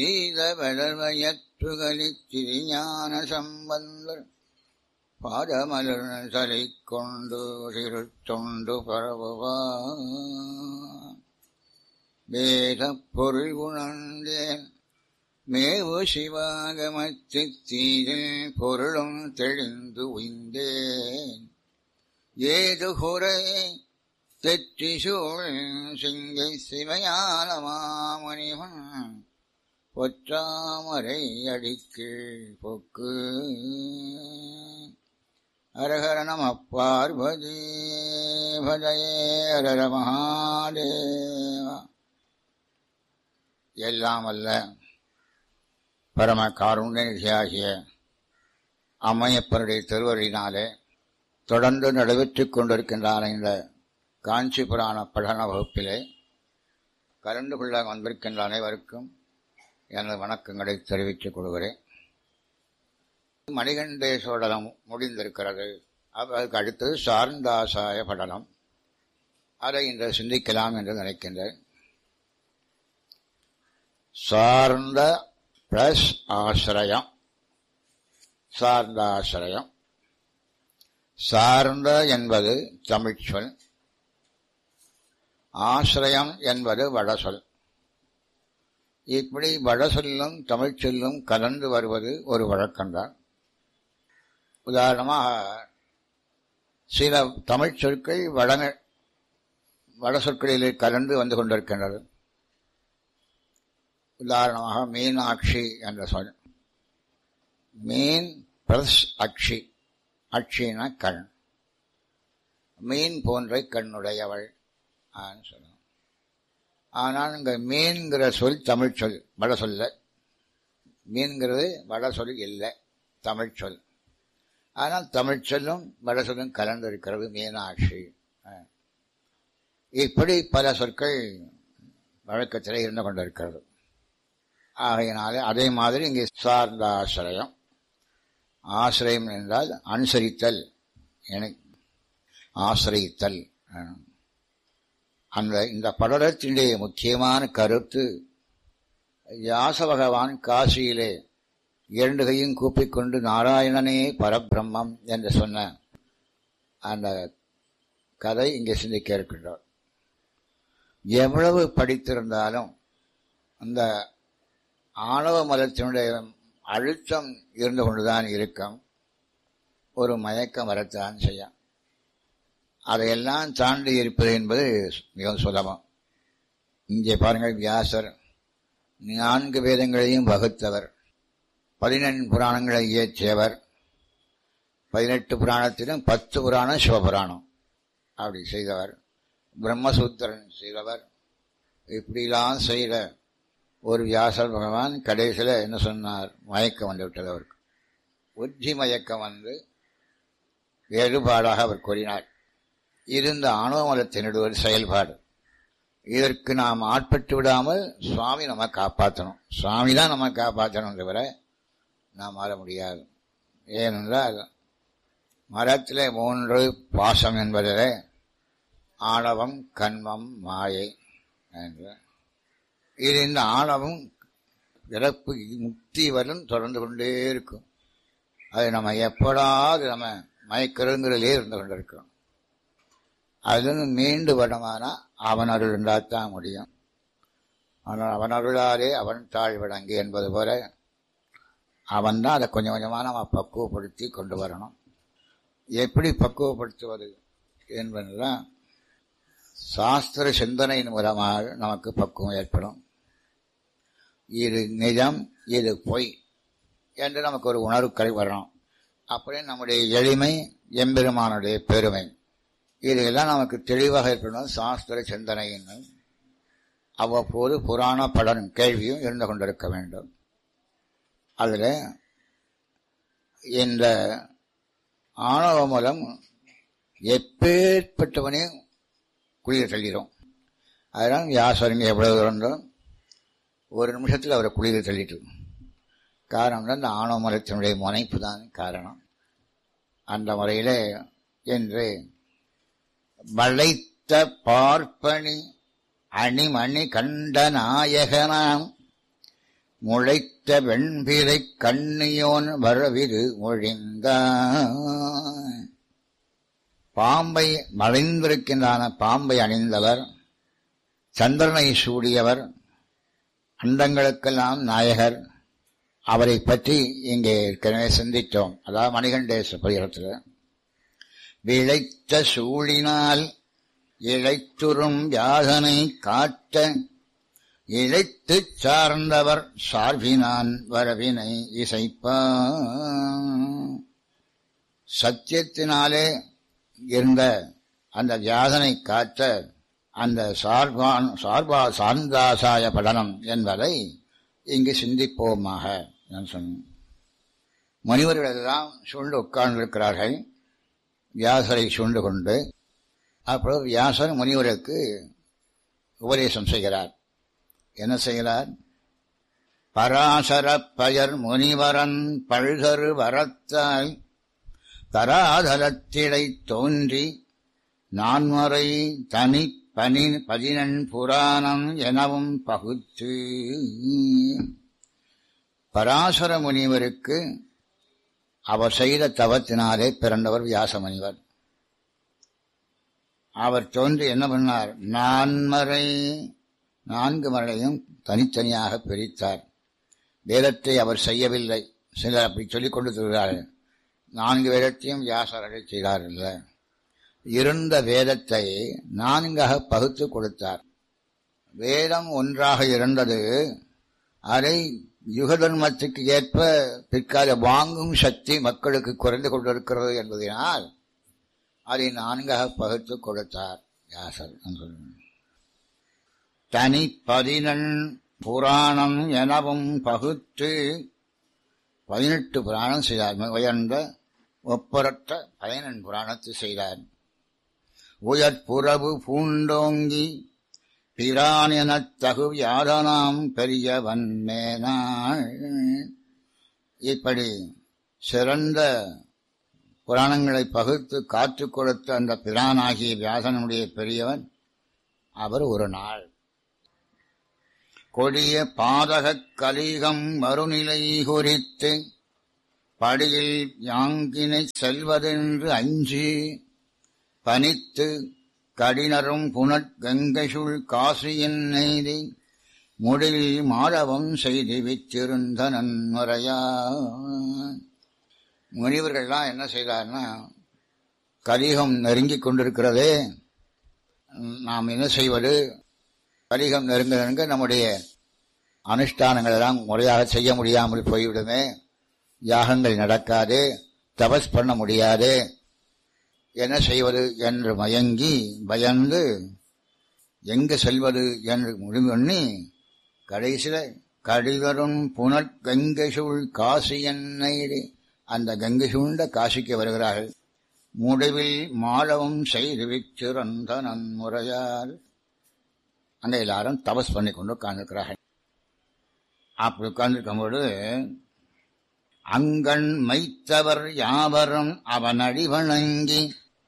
சீத வளர்வையற்றுகளித் திருஞான சம்பந்தர் பாதமலர் சலை கொண்டு திருத்தொண்டு பரவுவார் வேதப் பொருள் உணர்ந்தேன் மேவு சிவாகமத்துத் தீதில் பொருளும் தெளிந்து உய்ந்தேன் ஏது குறை தெற்றி சூழ் சிங்கை சிவையான மாமுனிவன் பொற்றாமரை அடிக்கு பொக்கு அரஹர நம பார்வதி பஜயே ஹர மகாதேவா எல்லாம் அல்ல பரம காருண்யநிதியாகிய அம்மையப்பனுடைய திருவருளினாலே தொடர்ந்து நடைபெற்றுக் கொண்டிருக்கின்றான இந்த காஞ்சி புராண படன வகுப்பிலே கலந்து கொள்ள வந்திருக்கின்ற அனைவருக்கும் எனது வணக்கங்களை தெரிவித்துக் கொள்கிறேன் மணிகண்டேஸ்வரம் முடிந்திருக்கிறது அதற்கு அடுத்தது சார்ந்தாசாய படலம் அதை இன்று சிந்திக்கலாம் என்று நினைக்கின்றேன் சார்ந்த பிளஸ் ஆசிரியம் சார்ந்த ஆசிரியம் சார்ந்த என்பது தமிழ்ச்சொல் ஆசிரியம் என்பது வடசொல் இப்படி வடசொல்லும் தமிழ்ச்சொல்லும் கலந்து வருவது ஒரு வழக்கம்தான் உதாரணமாக சில தமிழ் சொற்கள் வட வட சொற்களிலே கலந்து வந்து கொண்டிருக்கின்றது உதாரணமாக மீனாட்சி என்ற சொல் மீன் பிளஸ் அக்ஷி அக்ஷினா கண் மீன் போன்ற கண்ணுடையவள் சொல்லணும் ஆனால் இங்க மீன்கிற சொல் தமிழ் சொல் வட சொல்ல மீன்கிறது வட சொல் இல்லை தமிழ் சொல் ஆனால் தமிழ் சொல்லும் வட சொல்லும் கலந்து இருக்கிறது மீனாட்சி இப்படி பல சொற்கள் வழக்கத்தில் இருந்து கொண்டிருக்கிறது ஆகையினாலே அதே மாதிரி இங்கே சார்ந்த ஆசிரியம் ஆசிரியம் என்றால் அனுசரித்தல் ஆசிரியத்தல் அந்த இந்த படலத்தினுடைய முக்கியமான கருத்து வியாச பகவான் காசியிலே இரண்டு கையும் கூப்பிக்கொண்டு நாராயணனே பரபிரம்மம் என்று சொன்ன அந்த கதை இங்கே சிந்திக்க இருக்கின்றோம் எவ்வளவு படித்திருந்தாலும் அந்த ஆணவ மலத்தினுடைய அழுத்தம் இருந்து கொண்டுதான் இருக்கும் ஒரு மயக்கம் வரத்தான் செய்யும் அதையெல்லாம் தாண்டி இருப்பது என்பது மிகவும் சுலபம் இங்கே பாருங்கள் வியாசர் நான்கு வேதங்களையும் வகுத்தவர் பதினெண் புராணங்களை இயற்றியவர் பதினெட்டு புராணத்திலும் பத்து புராணம் சிவபுராணம் அப்படி செய்தவர் பிரம்மசூத்திரன் செய்தவர் இப்படிலாம் செய்த ஒரு வியாசர் பகவான் கடைசியில் என்ன சொன்னார் மயக்கம் வந்து விட்டது அவருக்கு உச்சி மயக்கம் வந்து வேறுபாடாக அவர் கூறினார் இருந்த ஆணவ மலத்தினுடைய ஒரு செயல்பாடு இதற்கு நாம் ஆட்பட்டு விடாமல் சுவாமி நம்ம காப்பாற்றணும் சுவாமி தான் நம்ம காப்பாற்றணும் தவிர நாம் மாற முடியாது ஏனென்றால் மரத்திலே மூன்று பாசம் என்பதிலே ஆணவம் கண்மம் மாயை என்று இது இந்த ஆணவம் இறப்பு முக்தி வரும் தொடர்ந்து கொண்டே இருக்கும் அது நம்ம எப்படாது நம்ம மயக்கிறதுங்கிறதுலே இருந்து கொண்டிருக்கிறோம் அது மீண்டு வரமானா அவன் அருள் இருந்தால்தான் முடியும் ஆனால் அவன் அருளாலே அவன் தாழ்விடங்கி என்பது போல அவன் தான் அதை கொஞ்சம் கொஞ்சமாக நம்ம பக்குவப்படுத்தி கொண்டு வரணும் எப்படி பக்குவப்படுத்துவது என்பதுதான் சாஸ்திர சிந்தனையின் மூலமாக நமக்கு பக்குவம் ஏற்படும் இது நிஜம் இது பொய் என்று நமக்கு ஒரு உணர்வுக்கரை வரணும் அப்படியே நம்முடைய எளிமை எம்பெருமானுடைய பெருமை இதையெல்லாம் நமக்கு தெளிவாக ஏற்படும் சாஸ்திர சிந்தனையின் அவ்வப்போது புராண பலன் கேள்வியும் இருந்து கொண்டிருக்க வேண்டும் அதில் இந்த ஆணவ மூலம் எப்பேற்பட்டவனையும் குளிர் தள்ளிடும் அதனால் வியாசருங்க எவ்வளவு தூரம் ஒரு நிமிஷத்தில் அவரை குளிர் தள்ளிட்டு காரணம் தான் இந்த ஆணவ மரத்தினுடைய முனைப்பு தான் காரணம் அந்த முறையில் என்று வளைத்த பார்ப்பனி அணிமணி கண்ட நாயகனாம் முளைத்த வெண்பிரை கண்ணியோன் வரவிரு ஒழிந்த பாம்பை மறைந்திருக்கின்றான பாம்பை அணிந்தவர் சந்திரனை சூடியவர் அண்டங்களுக்கெல்லாம் நாயகர் அவரை பற்றி இங்கே ஏற்கனவே சிந்தித்தோம் அதாவது மணிகண்டேச பரிகரத்தில் விளைத்த சூழினால் இழைத்துறும் யாதனை காட்ட இழைத்துச் சார்ந்தவர் சார்பினான் வரவினை இசைப்ப சத்தியத்தினாலே இருந்த அந்த வியாதனை காத்த அந்த சார்பான் சார்பா சார்ந்தாசாய படனம் என்பதை இங்கு சிந்திப்போமாக நான் சொன்னேன் முனிவர்கள் எல்லாம் சூழ்ந்து உட்கார்ந்திருக்கிறார்கள் வியாசரை சூழ்ந்து கொண்டு அப்பொழுது வியாசர் முனிவருக்கு உபதேசம் செய்கிறார் என்ன செய்கிறார் பராசர பயர் முனிவரன் பழுதரு வரத்தாய் தராதலத்திடை தோன்றி நான்மறை தனி பனி பதினெண் புராணம் எனவும் பகுத்து பராசர முனிவருக்கு அவர் செய்த தவத்தினாலே பிறந்தவர் வியாச முனிவர் அவர் தோன்றி என்ன பண்ணார் நான்மறை நான்கு மறையும் தனித்தனியாக பிரித்தார் வேதத்தை அவர் செய்யவில்லை சிலர் அப்படி சொல்லிக் கொண்டு திருகிறார்கள் நான்கு வேதத்தையும் வியாசர்கள் செய்தார்கள் இருந்த வேதத்தை நான்காக பகுத்து கொடுத்தார் வேதம் ஒன்றாக இருந்தது அதை யுகதர்மத்துக்கு ஏற்ப பிற்கால வாங்கும் சக்தி மக்களுக்கு குறைந்து கொண்டிருக்கிறது என்பதனால் அதை நான்காக பகுத்து கொடுத்தார் வியாசர் தனி பதினெண் புராணம் எனவும் பகுத்து பதினெட்டு புராணம் செய்தார் உயர்ந்த ஒப்பரற்ற பதினெண் புராணத்தை செய்தார் உயர்புறவு பூண்டோங்கி பிரான் எனத் தகு யாதனாம் பெரியவன் மேனாள் இப்படி சிறந்த புராணங்களை பகுத்து காத்து கொடுத்த அந்த பிரானாகிய வியாசனுடைய பெரியவன் அவர் ஒரு நாள் கொடிய பாதகக் கலிகம் மறுநிலை குறித்து படியில் யாங்கினை செல்வதென்று அஞ்சி பனித்து கடினரும் புனற்கங்கைசுள் காசியின் நெய்தி முடிவில் மாடவம் செய்து விற்றிருந்த நன்முறையா முனிவர்கள்லாம் என்ன செய்தார்னா கலிகம் நெருங்கிக் கொண்டிருக்கிறதே நாம் என்ன செய்வது கலிகம் நெருங்க நெருங்க நம்முடைய அனுஷ்டானங்கள் எல்லாம் முறையாக செய்ய முடியாமல் போய்விடுமே யாகங்கள் நடக்காது தபஸ் பண்ண முடியாது என்ன செய்வது என்று மயங்கி பயந்து எங்கு செல்வது என்று முடிவு பண்ணி கடைசியில் கடிதரும் புனற் கங்கை சூழ் காசி எண்ணெய் அந்த கங்கை சூழ்ந்த காசிக்கு வருகிறார்கள் முடிவில் மாளவும் செய்து விச்சிறந்த நன்முறையால் அங்க எல்லாரும் தபஸ் பண்ணி கொண்டு உட்கார்ந்துருக்கிறார்கள் அப்படி உட்கார்ந்துருக்கும்போது அங்கண் மைத்தவர் யாவரும் அவன் அடிவணங்கி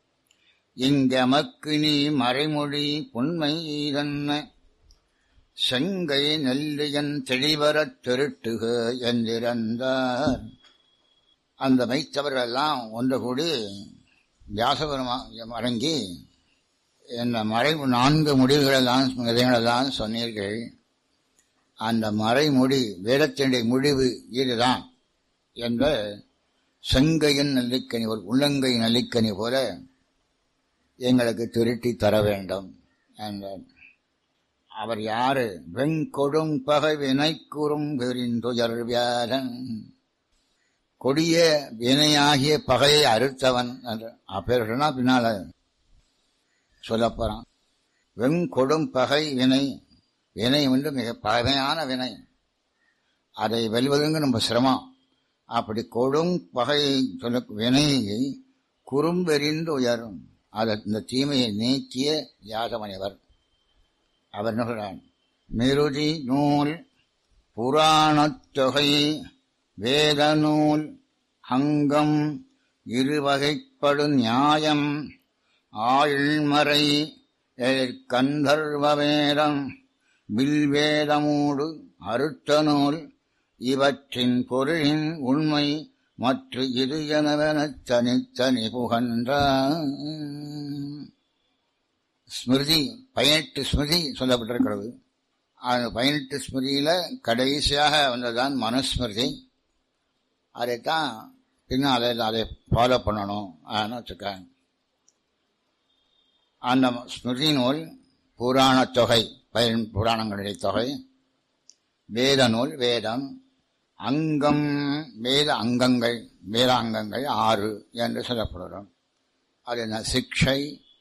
இங்கமக்கு நீ மறைமொழி புன்மை இதன்ன செங்கை நெல்லியன் தெளிவரத் திருட்டுக என்றிருந்தார் அந்த மைத்தவர்களெல்லாம் ஒன்று கூடி வியாசபெருமா அடங்கி இந்த மறை நான்கு முடிவுகளெல்லாம் இதங்களெல்லாம் சொன்னீர்கள் அந்த மறைமுடி வேடத்தினுடைய முடிவு இதுதான் என்ற செங்கையின் நல்லிக்கனி ஒரு உள்ளங்கை நல்லிக்கனி போல எங்களுக்கு திருட்டி தர வேண்டும் என்றார் அவர் யாரு வெண்கொடும் பகை வினைக்குறும் பெரிந்துயர் வியாதன் கொடிய வினையாகிய பகையை அறுத்தவன் என்று அப்பேர் சொன்னா பின்னால சொல்லப் போறான் வெண்கொடும் பகை வினை வினை வந்து மிக பகையான வினை அதை வெல்வதுங்க ரொம்ப சிரமம் அப்படி கொடும் பகையை சொல்ல வினையை குறும்பெறிந்து உயரும் அதை இந்த தீமையை நீக்கிய யாதமணிவர் அவர் என்ன மிருதி நூல் புராணத் தொகை வேத நூல் அங்கம் இருவகைப்படு நியாயம் ஆழ்மறை கந்தர்வ வேதம் வில்வேதமூடு அருத்த நூல் இவற்றின் பொருளின் உண்மை மற்ற இது எனவெனத் தனித்தனி புகன்றான் ஸ்மிருதி பதினெட்டு ஸ்மிருதி சொல்லப்பட்டிருக்கிறது அந்த பதினெட்டு ஸ்மிருதியில கடைசியாக வந்ததுதான் மனுஸ்மிருதி அதைத்தான் பின்னால் அதை ஃபாலோ பண்ணணும் ஆன்னு வச்சுருக்காங்க அந்த ஸ்மிருதி நூல் புராண தொகை பயன் புராணங்களுடைய தொகை வேத நூல் வேதம் அங்கம் வேத அங்கங்கள் வேதாங்கங்கள் ஆறு என்று சொல்லப்படுகிறோம் அது என்ன சிக்ஷை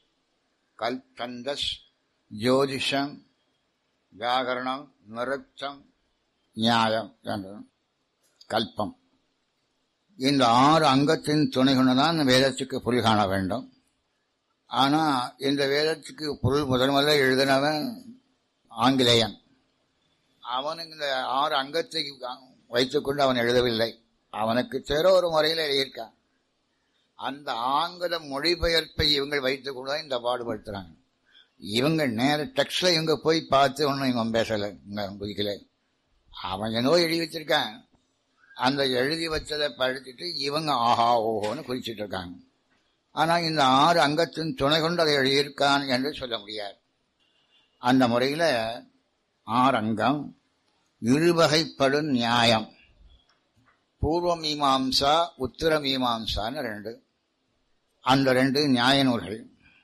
கல்கந்தஸ் ஜோதிஷம் வியாகரணம் நிருத்தம் நியாயம் என்று கல்பம் இந்த ஆறு அங்கத்தின் துணை கொண்டுதான் வேதத்துக்கு பொருள் காண வேண்டும் ஆனா இந்த வேதத்துக்கு பொருள் முதன் முதல்ல எழுதினவன் ஆங்கிலேயன் அவனுக்கு இந்த ஆறு அங்கத்தை வைத்துக்கொண்டு அவன் எழுதவில்லை அவனுக்கு சேர ஒரு முறையில் எழுதியிருக்கான் அந்த ஆங்கில மொழிபெயர்ப்பை இவங்க வைத்துக் கொண்டு இந்த பாடுபடுத்துறாங்க இவங்க நேர டெக்ஸ்ட்ல இவங்க போய் பார்த்து ஒன்றும் இவன் பேசலை இவங்க குதிக்கல அவன் என்னவோ எழுதி வச்சிருக்கான் அந்த எழுதி வச்சதை படிச்சுட்டு இவங்க ஆஹா ஓஹோன்னு குறிச்சிட்டு இருக்காங்க ஆனா இந்த ஆறு அங்கத்தின் துணை கொண்டு அதை எழுதியிருக்கான் என்று சொல்ல முடியாது அந்த முறையில ஆறு அங்கம் இருவகைப்படும் நியாயம் பூர்வ மீமாம்சா உத்தர மீமாம்சான்னு ரெண்டு அந்த ரெண்டு நியாய நூல்கள்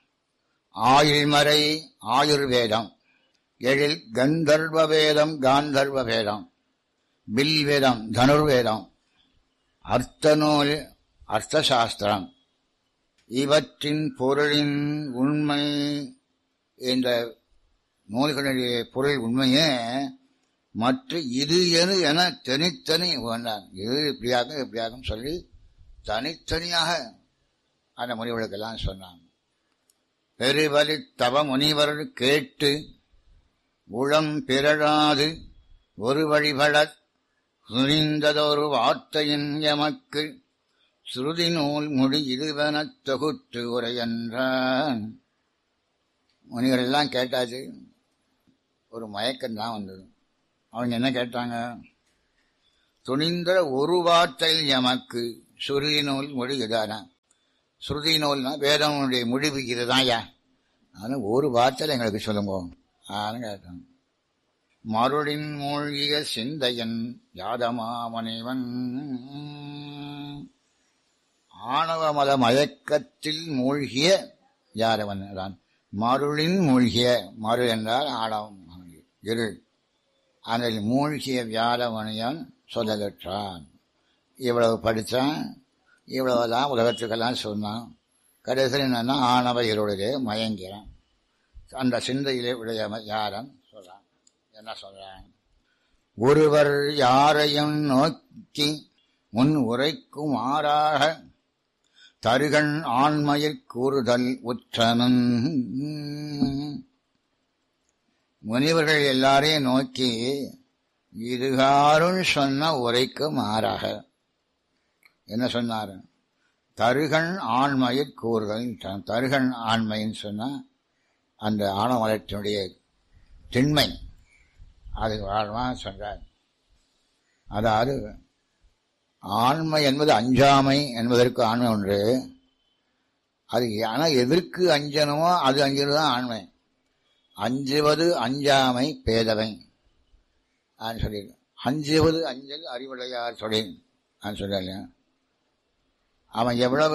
ஆயுள்மறை ஆயுர்வேதம் எழில் கந்தர்வ வேதம் காந்தர்வ வேதம் வில் வேதம் தனுர்வேதம் அர்த்த நூல் அர்த்தசாஸ்திரம் இவற்றின் பொருளின் உண்மை இந்த நூல்களுடைய பொருள் உண்மையே மற்ற இது எது என தனித்தனி வேண்டாம் இது இப்படியாக இப்படியாகும் சொல்லி தனித்தனியாக அந்த முனிவர்களுக்கெல்லாம் சொன்னாங்க பெருவலி தவ முனிவர் கேட்டு உளம் பிறழாது ஒரு வழிபட சுரிந்ததொரு வார்த்தையின் எமக்கு சுருதி நூல் முடி இதுவெனத் தொகுத்து உரையன்றான் முனிவர் எல்லாம் கேட்டாச்சு ஒரு மயக்கம் தான் வந்தது அவங்க என்ன கேட்டாங்க துணிந்த ஒரு வார்த்தையில் எமக்கு சுருதி நூல் மொழி இதான சுருதி நூல்னா வேதனுடைய முடிவு இதுதான் யா அதனால ஒரு வார்த்தையில் எங்களுக்கு சொல்லுங்க ஆன்னு கேட்டாங்க மருளின் மூழ்கிய சிந்தையன் யாதமாமனிவன் ஆணவ மத மயக்கத்தில் மூழ்கிய யாதவன் தான் மருளின் மூழ்கிய மரு என்றால் ஆணவம் இருள் அதில் மூழ்கிய வியாழமணியன் சொல்லலுற்றான் இவ்வளவு படித்தான் இவ்வளவுதான் உலகத்துக்கெல்லாம் சொன்னான் கடைசியில் என்னன்னா ஆணவ இருளிலே மயங்கிறான் அந்த சிந்தையிலே உடைய யாரன் சொல்றான் என்ன சொல்றான் ஒருவர் யாரையும் நோக்கி முன் உரைக்கும் ஆறாக தருகன் ஆண்மையில் கூறுதல் உற்றனன் முனிவர்கள் எல்லாரையும் நோக்கி இதுகாரும் சொன்ன உரைக்கு மாறாக என்ன சொன்னார் தருகன் ஆண்மையில் கூறுதல் தருகன் ஆண்மைன்னு சொன்னா அந்த ஆணவலத்தினுடைய திண்மை அது வாழ்வா சொல்றார் அதாவது ஆண்மை என்பது அஞ்சாமை என்பதற்கு ஆண்மை ஒன்று அது ஆனால் எதற்கு அஞ்சனமோ அது அஞ்சது தான் ஆண்மை அஞ்சுவது அஞ்சாமை பேதவை நான் சொல்லியிருக்கேன் அஞ்சுவது அஞ்சல் அறிவுடையார் சொல்லி நான் சொல்லலையா அவன் எவ்வளவு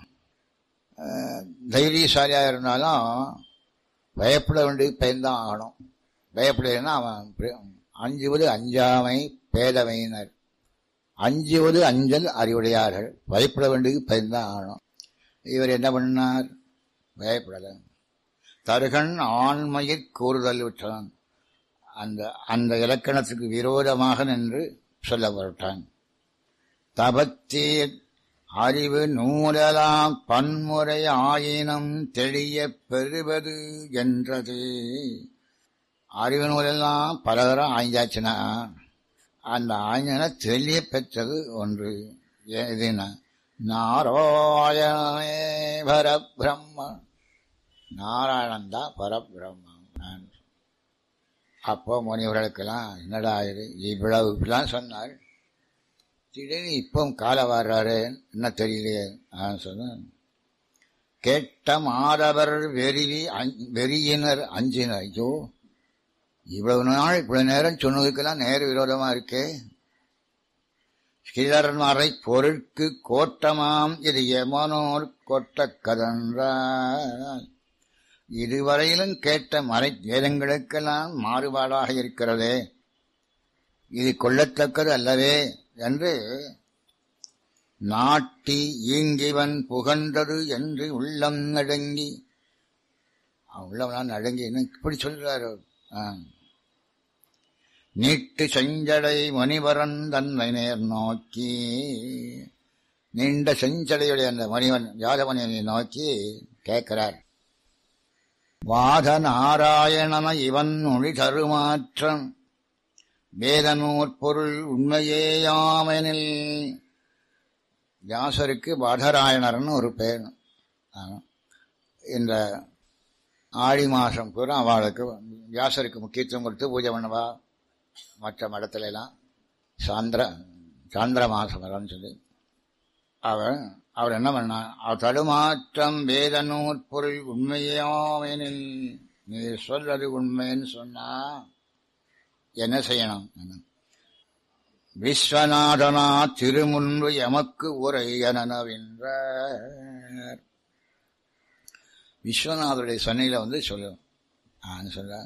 தைரியசாலியாக இருந்தாலும் பயப்பட வேண்டிய பயன்தான் ஆகணும் பயப்படலைன்னா அவன் அஞ்சுவது அஞ்சாமை பேதவையினர் அஞ்சுவது அஞ்சல் அறிவுடையார்கள் பயப்பட வேண்டியது பயன்தான் ஆகணும் இவர் என்ன பண்ணார் பயப்படலை தருகன் ஆண்மையில் கூறுதல் விட்டான் அந்த அந்த இலக்கணத்துக்கு விரோதமாக நின்று சொல்லப்பட்டான் தபத்தீர் அறிவு நூலலாம் பன்முறை ஆயினம் தெளிய பெறுவது என்றது அறிவு நூலெல்லாம் பலதரம் ஆய்ஞ்சாச்சுன்னா அந்த ஆஞ்சனை தெளிய பெற்றது ஒன்று எதுனா நாராயணே பரபிரம்ம நாராயணன் தான் பரபிரம்மம் அப்போ முனிவர்களுக்கெல்லாம் என்னடா இது இவ்வளவு இப்படிலாம் சொன்னார் திடீர்னு இப்போ கால வர்றாரு என்ன தெரியலையே சொன்னேன் கேட்ட மாதவர் வெறிவி வெறியினர் அஞ்சினர் ஐயோ இவ்வளவு நாள் இவ்வளவு நேரம் சொன்னதுக்கெல்லாம் நேர விரோதமா இருக்கே கிளர்மறை பொருட்கு கோட்டமாம் இது எமனோர் கொட்ட கதன்றார் இதுவரையிலும் கேட்ட மறை வேதங்களுக்கெல்லாம் மாறுபாடாக இருக்கிறதே இது கொள்ளத்தக்கது அல்லவே என்று நாட்டி ஈங்கிவன் புகழ்ந்தது என்று உள்ளம் நடுங்கி உள்ளம்லாம் நடுங்கி இப்படி சொல்றாரு நீட்டு செஞ்சடை மணிவரன் தன்னை நேர் நோக்கி நீண்ட செஞ்சடையுடைய அந்த மணிவன் யாதவனியை நோக்கி கேட்கிறார் வாத நாராயணன இவன் மொழி தருமாற்றம் வேதனூர் பொருள் உண்மையேயாமெனில் வியாசருக்கு பாதராயணர்னு ஒரு பேர் இந்த ஆடி மாதம் பூரா அவளுக்கு வியாசருக்கு முக்கியத்துவம் கொடுத்து பூஜை பண்ணவா மற்ற மடத்துல எல்லாம் சாந்திர சாந்திர மாசம் சொல்லி அவர் அவர் என்ன பண்ணார் அவர் தடுமாற்றம் வேதனூர் பொருள் உண்மையாமெனில் நீ சொல்றது உண்மைன்னு சொன்னா என்ன செய்யணும் விஸ்வநாதனா திருமுன்பு எமக்கு உரை எனனவென்றார் விஸ்வநாதருடைய சொன்னையில வந்து சொல்லும் ஆன்னு சொல்ற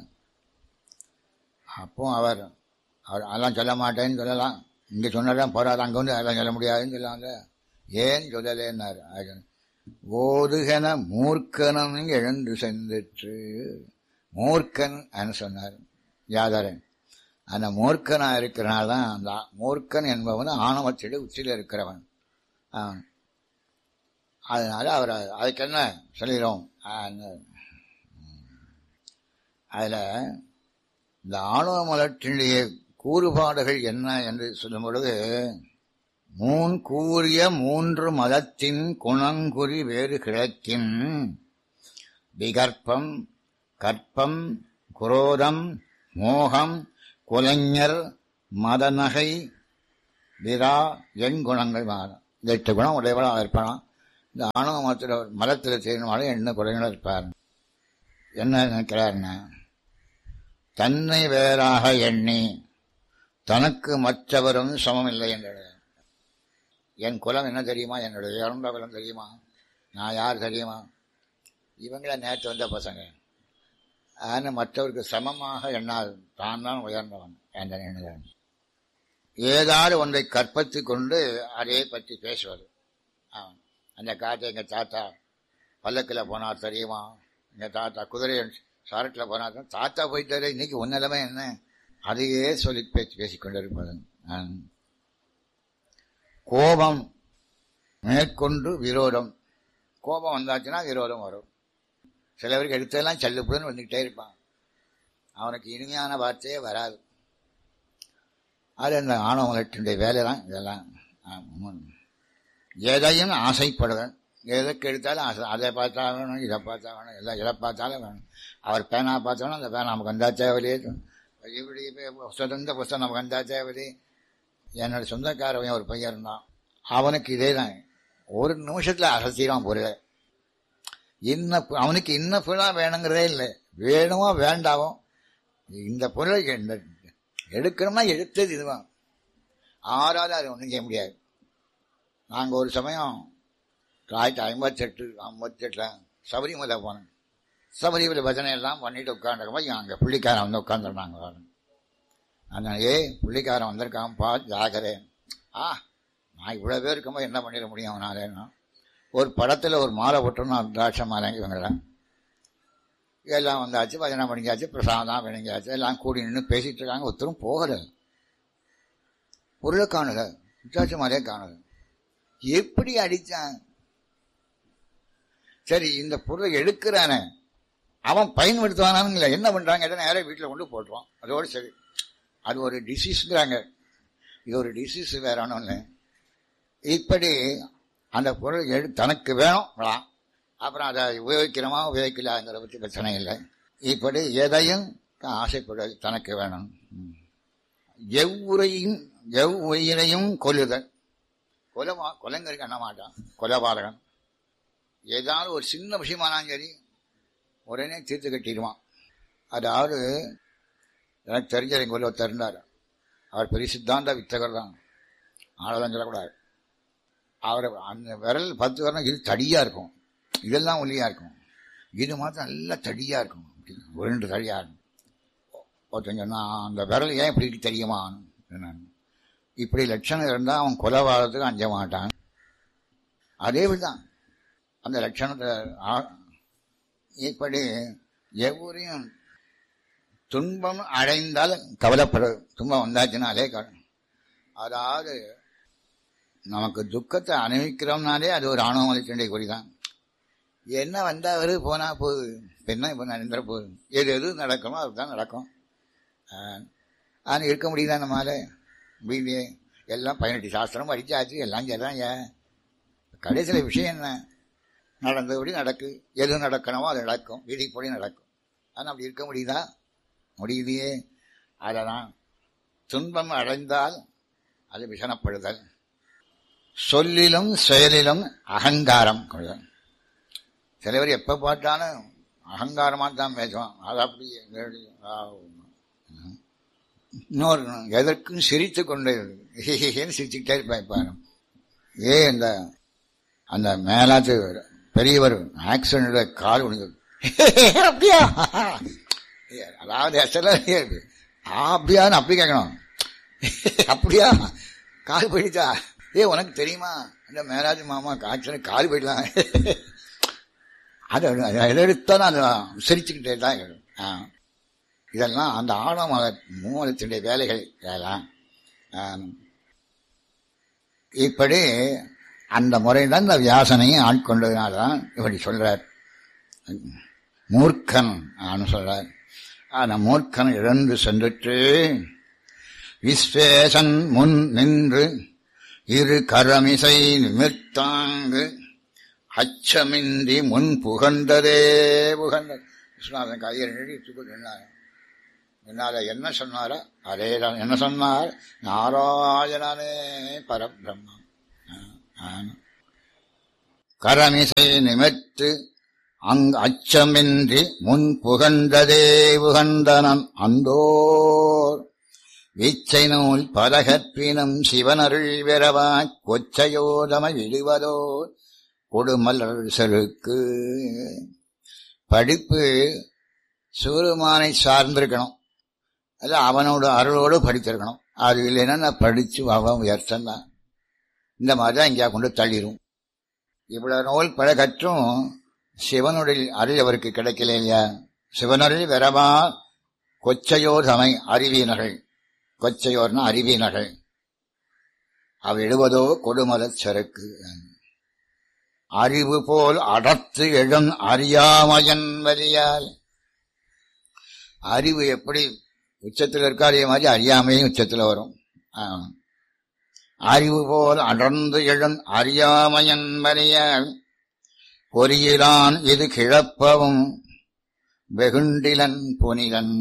அப்போ அவர் அவர் அதெல்லாம் சொல்ல மாட்டேன்னு சொல்லலாம் இங்க சொன்னதான் போறாது அங்க வந்து அதெல்லாம் சொல்ல முடியாதுன்னு சொல்லாங்க ஏன் சொல்லலேன்னாரு ஓதுகன மூர்க்கனம் எழுந்து சென்றுச்சு மூர்க்கன் சொன்னார் யாதரன் அந்த மூர்க்கனா இருக்கிறனால தான் அந்த மூர்க்கன் என்பவன் ஆணவச்செடி உச்சியில் இருக்கிறவன் அதனால அவர் அதுக்கு என்ன சொல்லிடும் அதில் இந்த ஆணவ மலற்றினுடைய கூறுபாடுகள் என்ன என்று சொல்லும் பொழுது மூன் கூறிய மூன்று மதத்தின் குணங்குறி வேறு கிழக்கின் விகற்பம் கற்பம் குரோதம் மோகம் குலைஞர் மதநகை விரா எண் குணங்கள் மாறும் இந்த எட்டு குணம் உடையவளாக இருப்பான் இந்த ஆணவ மதத்தில் மதத்தில் செய்யணுமாலும் என்ன குறைகளும் இருப்பார் என்ன நினைக்கிறாருன்னா தன்னை வேறாக எண்ணி தனக்கு மற்றவரும் சமம் இல்லை என்ற என் குலம் என்ன தெரியுமா என்னுடைய இறந்த குலம் தெரியுமா நான் யார் தெரியுமா இவங்கள நேற்று வந்த பசங்க ஆனால் மற்றவருக்கு சமமாக எண்ணாது தான் தான் உயர்ந்தவன் என்ற எண்ணுகிறான் ஏதாவது ஒன்றை கற்பத்து கொண்டு அதை பற்றி பேசுவது அவன் அந்த காற்றை எங்கள் தாத்தா பல்லக்கில் போனார் தெரியுமா எங்கள் தாத்தா குதிரை சாரட்டில் போனார் தாத்தா போயிட்டாரு இன்னைக்கு உன்னலமே என்ன அதையே சொல்லி பேச்சு பேசிக்கொண்டு இருப்பது கோபம் மேற்கொண்டு விரோதம் கோபம் வந்தாச்சுன்னா விரோதம் வரும் சிலவருக்கு எடுத்ததெல்லாம் சல்லுப்புடன் வந்துக்கிட்டே இருப்பான் அவனுக்கு இனிமையான வார்த்தையே வராது அது அந்த ஆணவங்களுடைய வேலை தான் இதெல்லாம் எதையும் ஆசைப்படுதல் எதுக்கு எடுத்தாலும் ஆசை அதை பார்த்தா வேணும் இதை பார்த்தா வேணும் எல்லாம் எதை பார்த்தாலும் வேணும் அவர் பேனா பார்த்தோன்னா அந்த பேனா நமக்கு வந்தா தேவையில்லையே இப்படி சுதந்திர புஸ்தகம் நமக்கு வந்தா தேவையில்லை என்னோட சொந்தக்காரவன் ஒரு பையன் இருந்தான் அவனுக்கு இதே தான் ஒரு நிமிஷத்தில் அசத்திடும் பொருளை இன்ன அவனுக்கு இன்ன பொருளாக வேணுங்கிறதே இல்லை வேணுமோ வேண்டாமோ இந்த பொருளை எடுக்கணும்னா எடுத்தது இதுதான் ஆறாவது அது ஒன்றும் செய்ய முடியாது நாங்கள் ஒரு சமயம் ஆயிரத்தி ஐம்பத்தெட்டு ஐம்பத்தெட்டில் சபரிமலை போனோம் சபரிமலை பஜனை எல்லாம் பண்ணிட்டு உட்காந்துருக்கப்போ அங்கே புள்ளிக்காரன் வந்து உட்காந்துருந்தாங்க அதனால ஏ புள்ளிக்காரன் வந்திருக்கான்ப்பா ஜாகரே ஆ நான் இவ்வளோ பேர் இருக்கும்போது என்ன பண்ணிட முடியும் அவனாலேன்னா ஒரு படத்தில் ஒரு மாலை போட்டோம்னா திராட்சை மாலை இவங்களாம் எல்லாம் வந்தாச்சு பஜனை பண்ணிக்காச்சு பிரசாதம் பண்ணிக்காச்சு எல்லாம் கூடி நின்று பேசிட்டு இருக்காங்க ஒருத்தரும் போகல பொருளை காணல திராட்சை மாலையே காணல எப்படி அடித்தான் சரி இந்த பொருளை எடுக்கிறானே அவன் பயன்படுத்துவானான்னு என்ன பண்றாங்க நேரம் வீட்டில் கொண்டு போட்டுருவான் அதோடு சரி அது ஒரு டிசீஸ்ங்கிறாங்க இது ஒரு டிசீஸ் வேற ஒன்றும் இல்லை இப்படி அந்த பொருள் எடு தனக்கு வேணும் அப்புறம் அதை உபயோகிக்கிறோமா உபயோகிக்கலாங்கிற பற்றி பிரச்சனை இல்லை இப்படி எதையும் ஆசைப்படுவது தனக்கு வேணும் ம். எவ்வுரையும் எவ்வுயிரையும் கொல்லுதல் கொலமா கொலைங்கருக்கு என்ன மாட்டான் கொலபாதகன் ஏதாவது ஒரு சின்ன விஷயமானாலும் சரி உடனே தீர்த்து கட்டிடுவான் அதாவது எனக்கு தெரிஞ்ச எங்கள் ஊரில் ஒருத்தர் இருந்தார் அவர் பெரிய சித்தாந்த வித்தகர் தான் ஆளதான் சொல்லக்கூடாது அவர் அந்த விரல் பத்து வரணும் இது தடியாக இருக்கும் இதெல்லாம் ஒல்லியாக இருக்கும் இது மாத்திரம் நல்லா தடியாக இருக்கும் உருண்டு தடியாக இருக்கும் ஒருத்தன் சொன்னான் அந்த விரல் ஏன் இப்படி இருக்கு தெரியுமா நான் இப்படி லட்சணம் இருந்தால் அவன் கொலைவாதத்துக்கு அஞ்ச மாட்டான் அதே தான் அந்த லட்சணத்தை ஆ- இப்படி எவ்வளையும் துன்பம் அடைந்தால் கவலைப்பட துன்பம் வந்தாச்சுனாலே க- அதாவது நமக்கு துக்கத்தை அனுபவிக்கிறோம்னாலே அது ஒரு ஆணவ மலைச்சண்டை குறிதான் என்ன வந்தா வருது போனா போகுது இப்ப என்ன இப்போ நடந்துட போகுது எது எது நடக்கணுமோ அதுதான் நடக்கும் ஆனால் இருக்க முடியுதா நம்மளால முடியலையே எல்லாம் பதினெட்டு சாஸ்திரம் படிச்சாச்சு எல்லாம் சரிதான் ஏன் கடைசியில் விஷயம் என்ன நடந்தபடி நடக்கு எது நடக்கணுமோ அது நடக்கும் விதிப்படி நடக்கும் ஆனால் அப்படி இருக்க முடியுதா முடியலையே அதெல்லாம் துன்பம் அடைந்தால் அது விஷணப்படுதல் சொல்லிலும் செயலிலும் அகங்காரம் கொள்ளுதல் சில பேர் எப்போ பார்த்தாலும் அகங்காரமாக தான் பேசுவான் அது அப்படி எங்கடி, ஆ, ம். இன்னொரு எதற்கும் சிரித்து கொண்டு சிரிச்சுக்கிட்டே இருப்பேன் இப்போ ஏ இந்த அந்த மேலாத்து பெரியவர் ஆக்சிடென்ட் கால் விழுந்தது அப்படியா அதாவது எஸ்எல்ஆர் அப்படியான்னு அப்படி கேட்கணும் அப்படியா கால் போயிடுச்சா ஏ உனக்கு தெரியுமா இந்த மேலாஜ் மாமா ஆக்சிடென்ட் கால் போயிடலாம் அதை அதை எடுத்தாலும் அது சிரிச்சுக்கிட்டே தான் இருக்கும். ஆ. இதெல்லாம் அந்த ஆழமாக மூலத்தினுடைய வேலைகள் இதெல்லாம் ஆம். இப்படி அந்த முறைதான் இந்த வியாசனையும் ஆட்கொண்டதுனால தான் இப்படி சொல்றார் மூர்க்கன் ஆன்னு சொல்றார் ஆனா மூர்க்கன் இழந்து சென்றுட்டு விஸ்வேசன் முன் நின்று இரு கரமிசை நிமிர்த்தாங்கு அச்சமின்றி முன் புகழ்ந்ததே புகழ்ந்த விஸ்வநாதன் கையில் எழுதிட்டு நின்னார் என்னால என்ன சொன்னாரோ அதே தான் என்ன சொன்னார் நாராயணனே பரபிரம்மம் ஆ, ஆ. கரமிசை நிமிர்த்து அங் அச்சமின்றி முன் புகழ்ந்ததே புகழ்ந்தனன் அந்தோர் வீச்சை நூல் பலகற்பினும் சிவனருள் விரவா கொச்சையோதம விடுவதோ கொடுமலர் செருக்கு படிப்பு சிவருமானை சார்ந்திருக்கணும் அது அவனோட அருளோடு படித்திருக்கணும் அது இல்லைன்னா நான் படிச்சு அவன் உயர்த்தம் தான் இந்த மாதிரி தான் எங்கேயா கொண்டு தள்ளிடும் இவ்வளவு நூல் பல கற்றும் சிவனுடைய அருள் அவருக்கு கிடைக்கல இல்லையா சிவனருள் வரவா கொச்சையோர் சமை அறிவியினர்கள் கொச்சையோர்னா அறிவியினர்கள் அவ எழுவதோ கொடுமலச் சரக்கு அறிவு போல் அடர்த்து எழும் அறியாமையன் வலியால் அறிவு எப்படி உச்சத்தில் இருக்கோ அதே மாதிரி அறியாமையும் உச்சத்தில் வரும் ஆ. அறிவு போல் அடர்ந்து எழும் அறியாமையன் வலியால் பொறியிலான் இது கிழப்பவும் வெகுண்டிலன் புனிலன்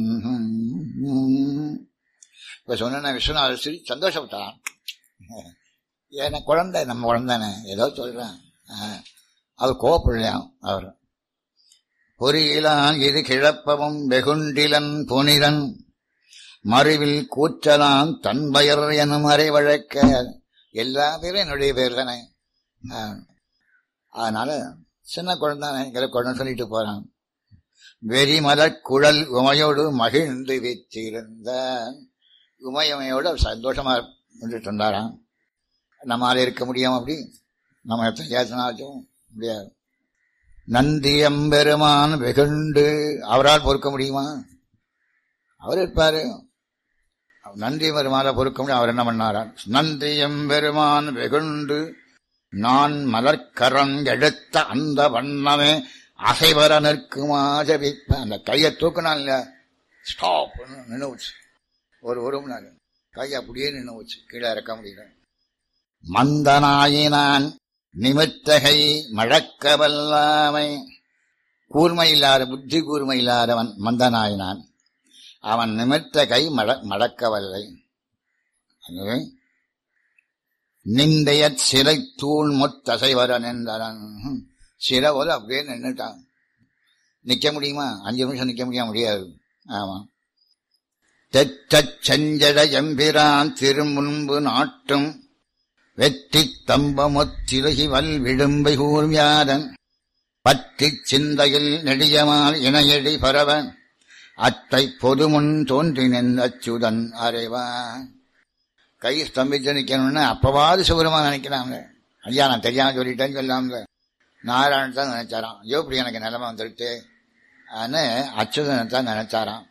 இப்ப சொன்ன விஸ்வநாதர் ஸ்ரீ சந்தோஷப்பட்டான் ஏன்னா குழந்தை நம்ம குழந்தைனே ஏதோ சொல்றேன் ஆ. அவர் கோவப்படலையாம் அவர் பொறியிலான் இது கிழப்பவும் வெகுண்டிலன் புனிதன் மறுவில் கூற்றலான் தன் பெயர் எனும் அறை வழக்க எல்லா பேரும் என்னுடைய பேர் தானே ஆ. அதனால சின்ன குழந்தை குழந்தை சொல்லிட்டு போறான் வெறிமலர் குழல் உமையோடு மகிழ்ந்து வைத்திருந்த உமையமையோடு அவர் சந்தோஷமா இருந்துட்டு இருந்தாராம் நம்மால இருக்க முடியாம அப்படி நம்ம ஏற்றினாச்சும் முடியாது நந்தியம்பெருமான் வெகுண்டு அவரால் பொறுக்க முடியுமா அவர் இருப்பாரு நந்தி பெருமானை பொறுக்க முடியும் அவர் என்ன பண்ணாராம் நந்தியம்பெருமான் வெகுண்டு நான் மலர்க்கரம் எடுத்த அந்த வண்ணமே அசைவர நிற்குமா ஜபிப்ப அந்த கையை தூக்கினான் இல்ல ஸ்டாப் நின்று வச்சு ஒரு ஒரு மணி நேரம் கை அப்படியே நின்று வச்சு கீழே இறக்க முடியல மந்தனாயினான் நிமித்தகை மழக்க வல்லாமை கூர்மை இல்லாத புத்தி கூர்மை இல்லாதவன் மந்தனாயினான் அவன் நிமிர்த்த கை மட மடக்கவல்லை ஆகவே நிந்தைய சிலை தூள் முத்தசைவர நின்றன் சிறவோடு அப்படியே நின்றுட்டான் நிக்க முடியுமா அஞ்சு நிமிஷம் நிக்க முடிய முடியாது ஆமா தெற்றச் செஞ்சட எம்பிரான் திருமுன்பு நாட்டும் வெற்றி தம்பமுத்திருகி வல் விடும்பை கூர்வியாதன் பற்றிச் சிந்தையில் நெடியமால் இணையடி பரவன் அத்தை பொதுமுன் தோன்றி நின்றச்சுதன் அறைவான் கை ஸ்தம்பிச்சு நிக்கணும்னு அப்பவாது சிவருமா நினைக்கிறாங்க ஐயா நான் தெரியாம சொல்லிட்டேன்னு சொல்லாமல நாராயணன் தான் நினைச்சாராம் ஐயோ இப்படி எனக்கு நிலைமை வந்துருட்டு ஆன்னு அச்சுதனை தான் நினைச்சாராம்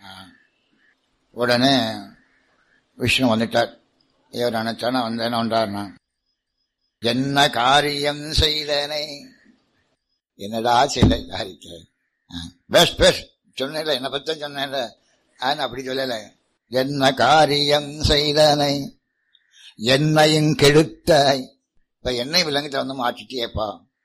உடனே விஷ்ணு வந்துட்டார் இவர் நினைச்சானா வந்து என்ன பண்றாருனா என்ன காரியம் செய்தனே என்னடா செய்யல காரிக்க பெஸ்ட் பெஸ்ட் சொன்னேன்ல என்னை பத்த சொன்னேன்ல ஆனா அப்படி சொல்லல என்ன காரியம் செய்தனை என்னையும் கெடுத்தாய் இப்ப என்னை விலங்குல வந்து மாற்றிட்டியேப்பா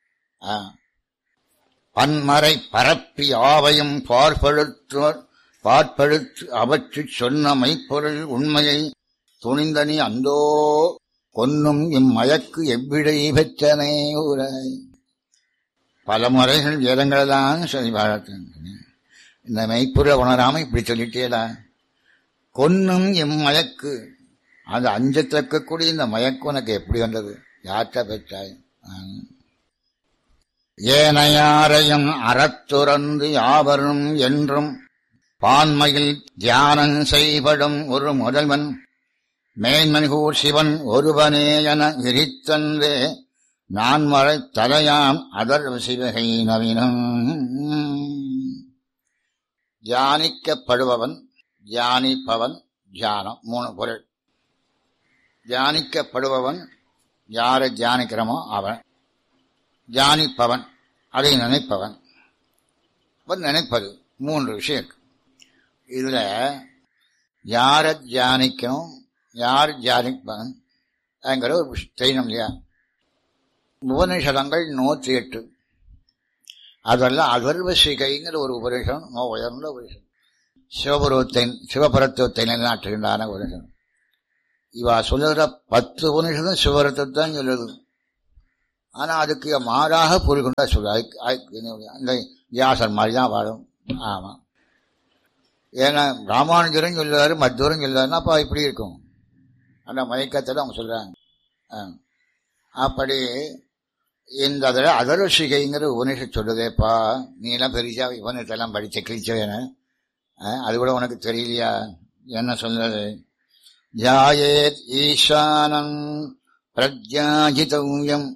பன்மறை பரப்பி ஆவையும் பார்ப்படுத்தோர் பார்ப்படுத்து அவற்று சொன்ன மைப்பொருள் உண்மையை துணிந்தனி அந்தோ கொன்னும் இம்மயக்கு எவ்விடை பெற்றனே ஊராய் பல முறைகள் வேதங்களெல்லாம் சொல்லி பாராட்டு இந்த மெய்ப்புற உணராம இப்படி சொல்லிட்டேடா கொன்னும் இம்மயக்கு அது அஞ்சத்தக்கக்கூடிய இந்த மயக்கு உனக்கு எப்படி வந்தது யாற்ற பெற்றாய் ஏனையாரையும் அறத்துறந்து யாவரும் என்றும் பான்மையில் தியானம் செய்படும் ஒரு முதல்வன் மேன்மன்கூர் சிவன் ஒருவனே என விரித்தன்றே நான் மறை தலையாம் அதர் சிவகை நவீனம் தியானிக்கப்படுபவன் தியானிப்பவன் தியானம் மூணு பொருள் தியானிக்கப்படுபவன் யாரை தியானிக்கிறோமோ அவன் தியானிப்பவன் அதை நினைப்பவன் நினைப்பது மூன்று விஷயம் இதுல யாரை தியானிக்கணும் யார் தியானிப்பவன் அங்கிற ஒரு செய்யணும் இல்லையா உபநிஷதங்கள் நூற்றி எட்டு அதெல்லாம் அதர்வ சிகைங்கிற ஒரு உபநிஷம் உயர்ந்த உபநிஷம் சிவபுரத்தை சிவபுரத்துவத்தை நிலைநாட்டுகின்றான உபநிஷம் இவா சொல்லுகிற பத்து உபநிஷதம் சிவபுரத்தை தான் சொல்லுது ஆனா அதுக்கு மாறாக பொருள் கொண்டா சொல்ல இந்த வியாசர் மாதிரி தான் வாழும் ஆமா ஏன்னா ராமானுஜரும் சொல்லுவாரு மத்தூரும் சொல்லுவாருன்னா அப்ப இப்படி இருக்கும் அந்த மயக்கத்தில் அவங்க சொல்றாங்க அப்படி இந்த அதில் அதர்வசிகைங்கிற உபநிஷ சொல்லுதேப்பா நீ எல்லாம் பெரிசா உபநிஷத்தெல்லாம் படிச்ச கிழிச்சவேன அது கூட உனக்கு தெரியலையா என்ன சொல்றது ஜாயேத் ஈசானம் பிரஜாஜிதவ்யம்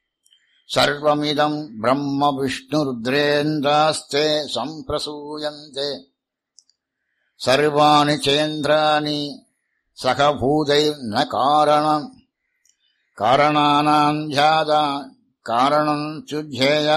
சர்வமிதம் பிரம்ம விஷ்ணு ருத்ரேந்திராஸ்தே சம்பிரசூயந்தே சர்வாணி சேந்திராணி சகபூதை ந காரணம் காரணானாம் ஜாதா காரணம் சுஜேய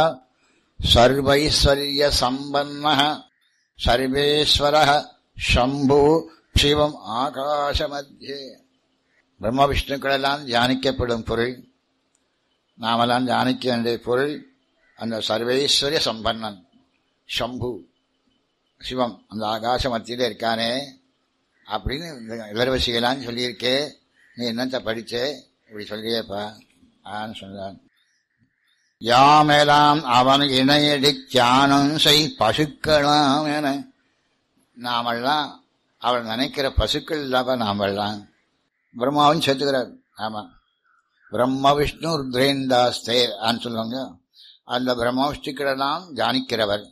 சர்வைஸ்வர்ய சம்பன்ன சர்வேஸ்வர சம்பு சிவம் ஆகாச மத்தியே பிரம்ம விஷ்ணுக்களெல்லாம் தியானிக்கப்படும் பொருள் நாமெல்லாம் தியானிக்க வேண்டிய பொருள் அந்த சர்வேஸ்வரிய சம்பன்னன் சம்பு சிவம் அந்த ஆகாச மத்தியில இருக்கானே அப்படின்னு இளவரசிகளான்னு சொல்லியிருக்கே நீ என்னத்த படிச்சே இப்படி சொல்லியேப்பா ஆன்னு சொன்னான் யாமெல்லாம் அவன் இணையடி தியானம் செய் பசுக்களாம் என நாமெல்லாம் அவள் நினைக்கிற பசுக்கள் இல்லாம நாமெல்லாம் பிரம்மாவும் சேர்த்துக்கிறார் ஆமா பிரம்ம விஷ்ணு ருத்ரேந்தாஸ்தே ஆன்னு சொல்லுவாங்க அந்த பிரம்ம விஷ்ணுக்களெல்லாம் தியானிக்கிறவர்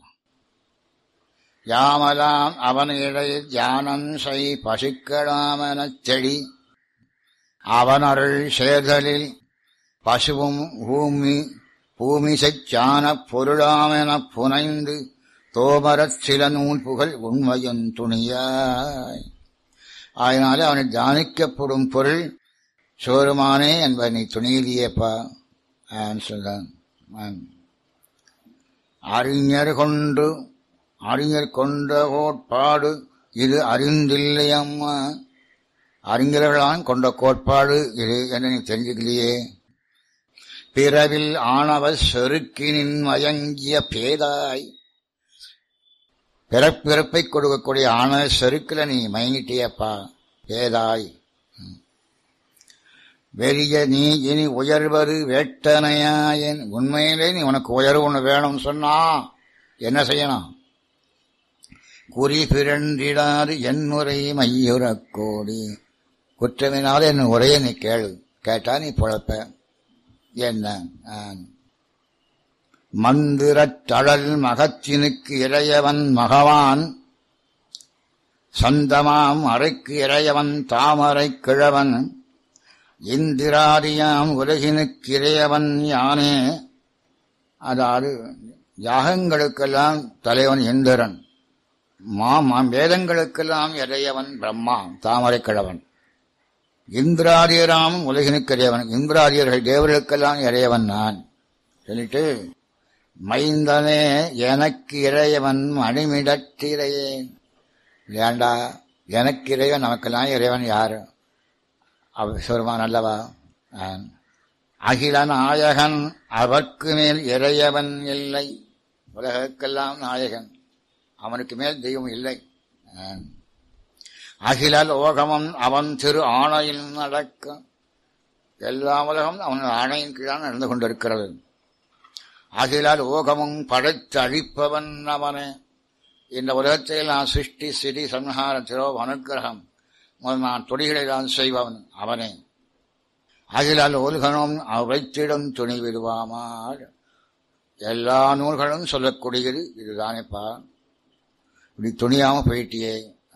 யாமலாம் அவன் இடையே தியானம் செய் பசுக்களாமெனச் செடி அவனருள் சேர்தலில் பசுவும் பூமி பூமி செச்சான பொருளாமெனப் புனைந்து தோமரச் சில நூல் புகழ் உண்மையின் துணியாய் அதனாலே அவனை தியானிக்கப்படும் பொருள் சோருமானே என்பதை நீ துணியிலேயேப்பா சொல்றான் அறிஞர் கொண்டு அறிஞர் கொண்ட கோட்பாடு இது அறிந்தில்லையம்மா அறிஞர்களான் கொண்ட கோட்பாடு இது என்று நீ தெரிஞ்சுக்கலையே பிறவில் ஆணவ செருக்கினின் மயங்கிய பேதாய் பிறப்பிறப்பை கொடுக்கக்கூடிய ஆன செருக்கில் நீ மயங்கிட்டியப்பா ஏதாய் வெறிய நீ இனி உயர்வது வேட்டனையாயன் உண்மையிலே நீ உனக்கு உயர்வு ஒன்று வேணும்னு சொன்னா என்ன செய்யணும் குறி பிறந்திடாது என் உரை மையுறக் கோடி குற்றமினால என் உரையை நீ கேளு கேட்டா நீ பொழப்ப என்ன மந்திரத் தழல் மகத்தினுக்கு இறையவன் மகவான் சந்தமாம் அறைக்கு இறையவன் தாமரை கிழவன் இந்திராதியாம் உலகினுக்கு இறையவன் யானே அதாவது யாகங்களுக்கெல்லாம் தலைவன் இந்திரன் மாம் வேதங்களுக்கெல்லாம் இறையவன் பிரம்மா தாமரை கிழவன் இந்திராரியராம் உலகினுக்கு இறையவன் இந்திராரியர்கள் தேவர்களுக்கெல்லாம் இறையவன் நான் சொல்லிட்டு மைந்தனே எனக்கு இறையவன் மணிமிடத்திரையேன் ஏண்டா எனக்கு இறைவன் நமக்கெல்லாம் இறைவன் யாரு அவ சிவருமான் அல்லவா அகில நாயகன் அவர்க்கு மேல் இறையவன் இல்லை உலகக்கெல்லாம் நாயகன் அவனுக்கு மேல் தெய்வம் இல்லை அகில லோகமும் அவன் திரு ஆணையில் நடக்கும் எல்லா உலகம் அவன் ஆணையின் கீழான் நடந்து கொண்டிருக்கிறது அகில லோகமும் படைத்து அழிப்பவன் அவனே இந்த உலகத்தில் நான் சிருஷ்டி சிறி சம்ஹார திரோ அனுக்கிரகம் நான் தொடிகளை தான் செய்பவன் அவனே அகிலால் ஒருகனும் வைத்திடும் துணி விடுவாமால் எல்லா நூல்களும் சொல்லக்கூடியது இதுதானேப்பா இப்படி துணியாம போயிட்டியே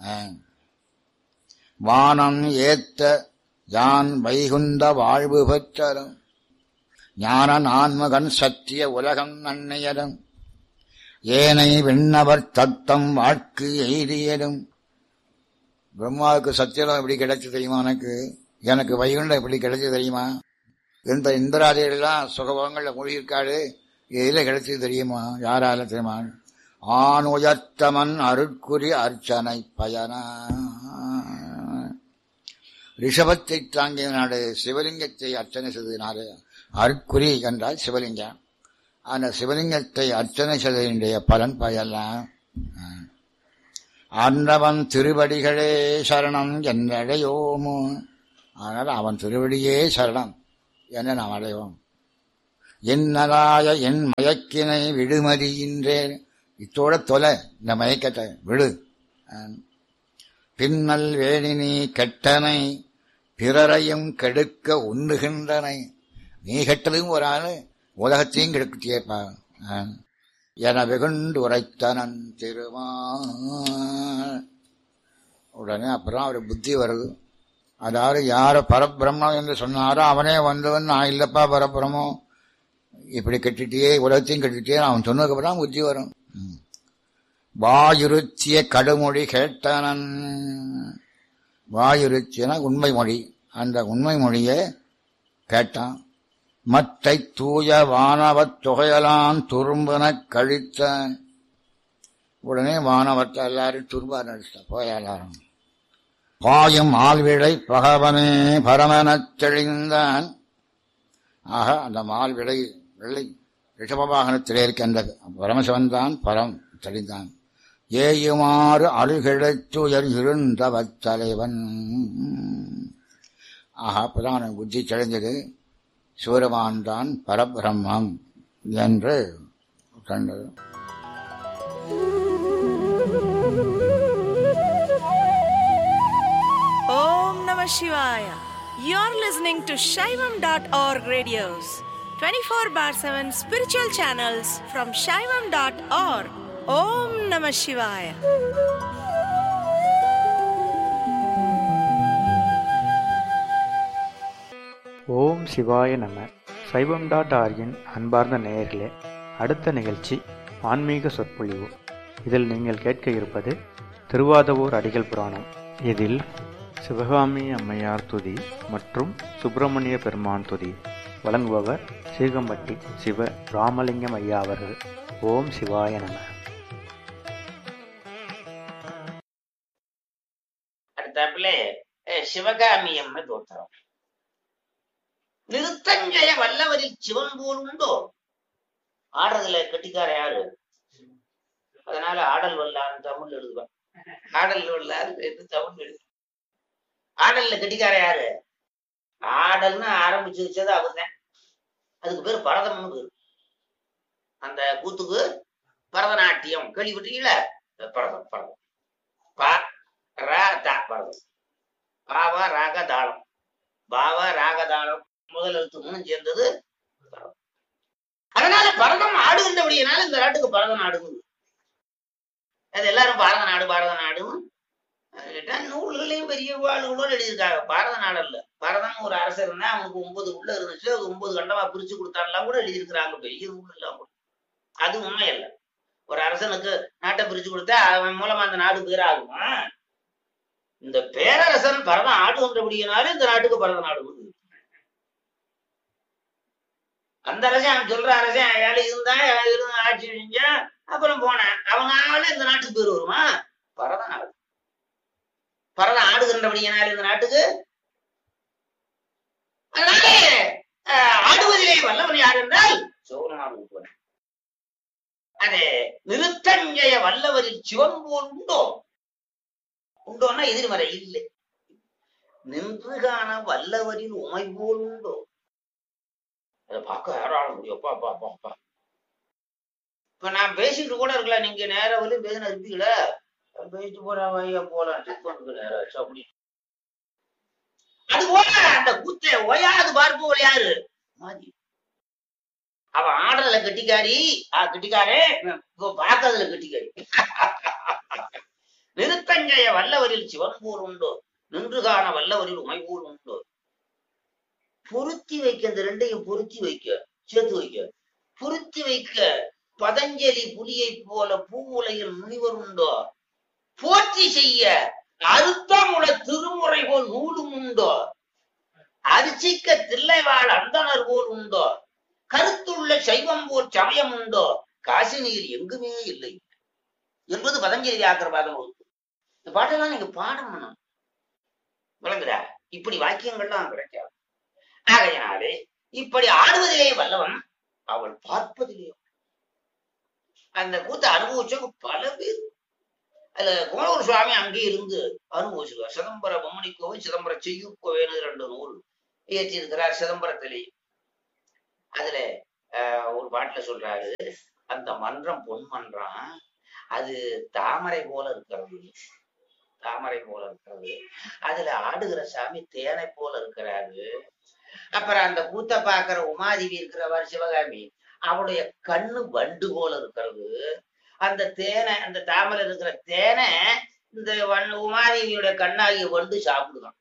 வானம் ஏத்த யான் வைகுந்த வாழ்வு பெற்றரும் ஞான நான்மகன் சத்திய உலகம் நன்னையரும் ஏனை விண்ணவர் தத்தம் வாழ்க்கு எய்தியதும் பிரம்மாவுக்கு சத்தியலம் எப்படி கிடைச்சு தெரியுமா எனக்கு எனக்கு வைகுண்டம் எப்படி கிடைச்சு தெரியுமா இந்த இந்திராதிகள்லாம் சுகபங்கள்ல மூழ்கியிருக்காடு எதில் கிடைச்சது தெரியுமா யாரால தெரியுமா ஆண் உயர்த்தமன் அருட்குறி அர்ச்சனை பயனா ரிஷபத்தை தாங்கிய நாடு சிவலிங்கத்தை அர்ச்சனை செய்ததினாலே அருட்குறி என்றால் சிவலிங்கம் அந்த சிவலிங்கத்தை அர்ச்சனை செய்ததினுடைய பலன் பயலாம் அன்றவன் திருவடிகளே சரணம் என்றடையோமோ ஆனால் அவன் திருவடியே சரணம் என நாம் அடைவோம் என்னலாய என் மயக்கினை விடுமதியின்றேன் இத்தோட தொலை இந்த மயக்கத்தை விடு பின்னல் வேணினி கெட்டனை பிறரையும் கெடுக்க உண்ணுகின்றனை நீ கெட்டதும் ஒரு ஆள் உலகத்தையும் கெடுக்கிட்டேப்பா என வெகுண்டு உரைத்தனன் திருமா உடனே அப்புறம் அவர் புத்தி வருது அதாவது யார பரபிரம்மம் என்று சொன்னாரோ அவனே வந்தவன் நான் இல்லப்பா பரபிரமம் இப்படி கட்டிட்டியே உலகத்தையும் கட்டிட்டியே அவன் சொன்னதுக்கப்புறம் புத்தி வரும் வாயுருச்சிய கடுமொழி கேட்டனன் வாயுருச்சியனா உண்மை மொழி அந்த உண்மை மொழியை கேட்டான் மற்றை தூய வானவத் தொகையலான் துரும்புனக் கழித்தான் உடனே வானவத்தை எல்லாரும் துரும்பா நடிச்ச போய் எல்லாரும் பாயும் ஆள்விடை பகவனே பரமனத் தெளிந்தான் ஆக அந்த மால்விடை வெள்ளை ரிஷபவாகனத்திலே இருக்கின்ற பரமசிவன் தான் பரம் தெளிந்தான் ஏயுமாறு அழுகிழத்துயர் இருந்தவத் தலைவன் ஆஹா அப்பதான் புத்தி தெளிஞ்சது சிவருமான் தான் பரபிரம்மம் என்று கண்டது Om Namah Shivaya. You're listening to Shaivam.org radios, 24 bar 7 spiritual channels from Shaivam.org. Om Namah Shivaya. ஓம் சிவாய நம சைவம் டாட் ஆர்கின் அன்பார்ந்த நேயர்களே அடுத்த நிகழ்ச்சி ஆன்மீக சொற்பொழிவு இதில் நீங்கள் கேட்க இருப்பது திருவாதவூர் அடிகள் புராணம் இதில் சிவகாமி அம்மையார் துதி மற்றும் சுப்பிரமணிய பெருமான் துதி வழங்குபவர் சீகம்பட்டி சிவ ராமலிங்கம் ஐயா அவர்கள் ஓம் சிவாய நம அடுத்தாப்புல அஹ், சிவகாமி அம்ம தோற்றம் நிறுத்தஞ்சய வல்லவரில் சிவன் போல் உண்டோ ஆடுறதுல கட்டிக்கார யாரு அதனால ஆடல் வல்லான்னு தமிழ் எழுதுவான் ஆடல் வல்லாரு என்று தமிழ் எழுது ஆடல்ல கெட்டிக்கார யாரு ஆடல்னு ஆரம்பிச்சு வச்சது அவர்தான் அதுக்கு பேர் பரதம்னு பேரு அந்த கூத்துக்கு பரதநாட்டியம் கேள்விப்பட்டீங்களா பரதம் பரதம் பா ரா தா பரதம் பாவா ராக தாளம் பாவா ராக தாளம் முதல் எழுத்து மூணும் சேர்ந்தது பரதம். அதனால பரதம் ஆடுகின்றபடியினால இந்த நாட்டுக்கு பரத நாடுங்க அது எல்லாரும் பாரத நாடு பாரத நாடுன்னு கேட்டா நூல்களையும் பெரிய வாழ்களோடு எழுதியிருக்காங்க பாரத நாடு அல்ல பரதம் ஒரு அரசர் இருந்தா அவனுக்கு ஒன்பது உள்ள இருந்துச்சு அது ஒன்பது கண்டமா பிரிச்சு கொடுத்தான்லாம் கூட எழுதியிருக்கிறாங்க பெரிய நூல் எல்லாம் கூட அது உண்மை அல்ல ஒரு அரசனுக்கு நாட்டை பிரிச்சு கொடுத்தா அவன் மூலமா அந்த நாடு பேராகுமா இந்த பேரரசன் பரதம் ஆடுகின்றபடியினாலே இந்த நாட்டுக்கு பரத நாடு உண்டு. அந்த அரசன் அவன் சொல்ற அரசன் ஏழை இருந்தா ஏழை இருந்து ஆட்சி செஞ்சான் அப்புறம் போனேன் அவனால இந்த நாட்டுக்கு பேர் வருமா பரத நாடு பரதம் ஆடுகின்றபடியினால இந்த நாட்டுக்கு அதனால அஹ், ஆடுவதிலே வல்லவன் யார் என்றால் சோழநாடு உட்பட அது நிறுத்தஞ்சய வல்லவரில் சிவன் போல் உண்டோ உண்டோன்னா எதிர்மறை இல்லை நின்று காண வல்லவரில் உமை போல் உண்டோ அதை பார்க்க யாரால முடியும் அப்பா அப்பா அப்பா அப்பா இப்ப நான் பேசிட்டு கூட இருக்கல நீங்க நேரம் வந்து பேசின இருப்பீங்களா பேசிட்டு போற ஐயா போலாம் டிஸ்கவுண்ட் நேரம் ஆச்சு அப்படி அது போல அந்த கூத்தை ஒயாது பார்ப்போர் யாரு மாதி அவன் ஆடுறதுல கெட்டிக்காரி ஆ கெட்டிக்காரே இப்போ பார்க்கறதுல கெட்டிக்காரி நிறுத்தஞ்சய வல்லவரில் சிவன் போர் உண்டோ நின்று காண வல்லவரில் உமைபோர் உண்டோ பொருத்தி வைக்க இந்த ரெண்டையும் பொருத்தி வைக்க சேர்த்து வைக்க பொருத்தி வைக்க பதஞ்சலி புலியை போல பூவுலையில் முனிவர் உண்டோ போற்றி செய்ய அறுத்தமுட திருமுறை போல் நூலும் உண்டோ அரிசிக்க தில்லைவாழ் அந்தனர் போல் உண்டோ கருத்துள்ள சைவம் போல் சமயம் உண்டோ காசினியில் எங்குமே இல்லை என்பது பதஞ்சலி வியாக்கிரபாதம் வகுப்பு இந்த பாட்டெல்லாம் நீங்க பாடணும் விளங்குதா இப்படி வாக்கியங்கள்லாம் கிடைக்காது ஆகையினாலே இப்படி ஆடுவதிலே வல்லவன் அவள் பார்ப்பதிலே அந்த கூத்தை அனுபவிச்சவங்க பல பேர் அதுல குமரகுரு சுவாமி அங்கே இருந்து அனுபவிச்சிருக்கார் சிதம்பர பொம்மணி கோவை சிதம்பர செய்யுக்கோவைன்னு ரெண்டு நூல் இயற்றி இருக்கிறார் சிதம்பரத்திலே அதுல ஆஹ், ஒரு பாட்டுல சொல்றாரு அந்த மன்றம் பொன் மன்றம் அது தாமரை போல இருக்கிறது தாமரை போல இருக்கிறது அதுல ஆடுகிற சாமி தேனை போல இருக்கிறாரு அப்புறம் அந்த கூத்த பாக்குற உமாதேவி இருக்கிறவர் சிவகாமி அவளுடைய கண்ணு வண்டு போல இருக்கிறது அந்த தேனை அந்த தாமரை இருக்கிற தேனை இந்த வண்டு உமாதேவியோட கண்ணாகிய வண்டு சாப்பிடுதான்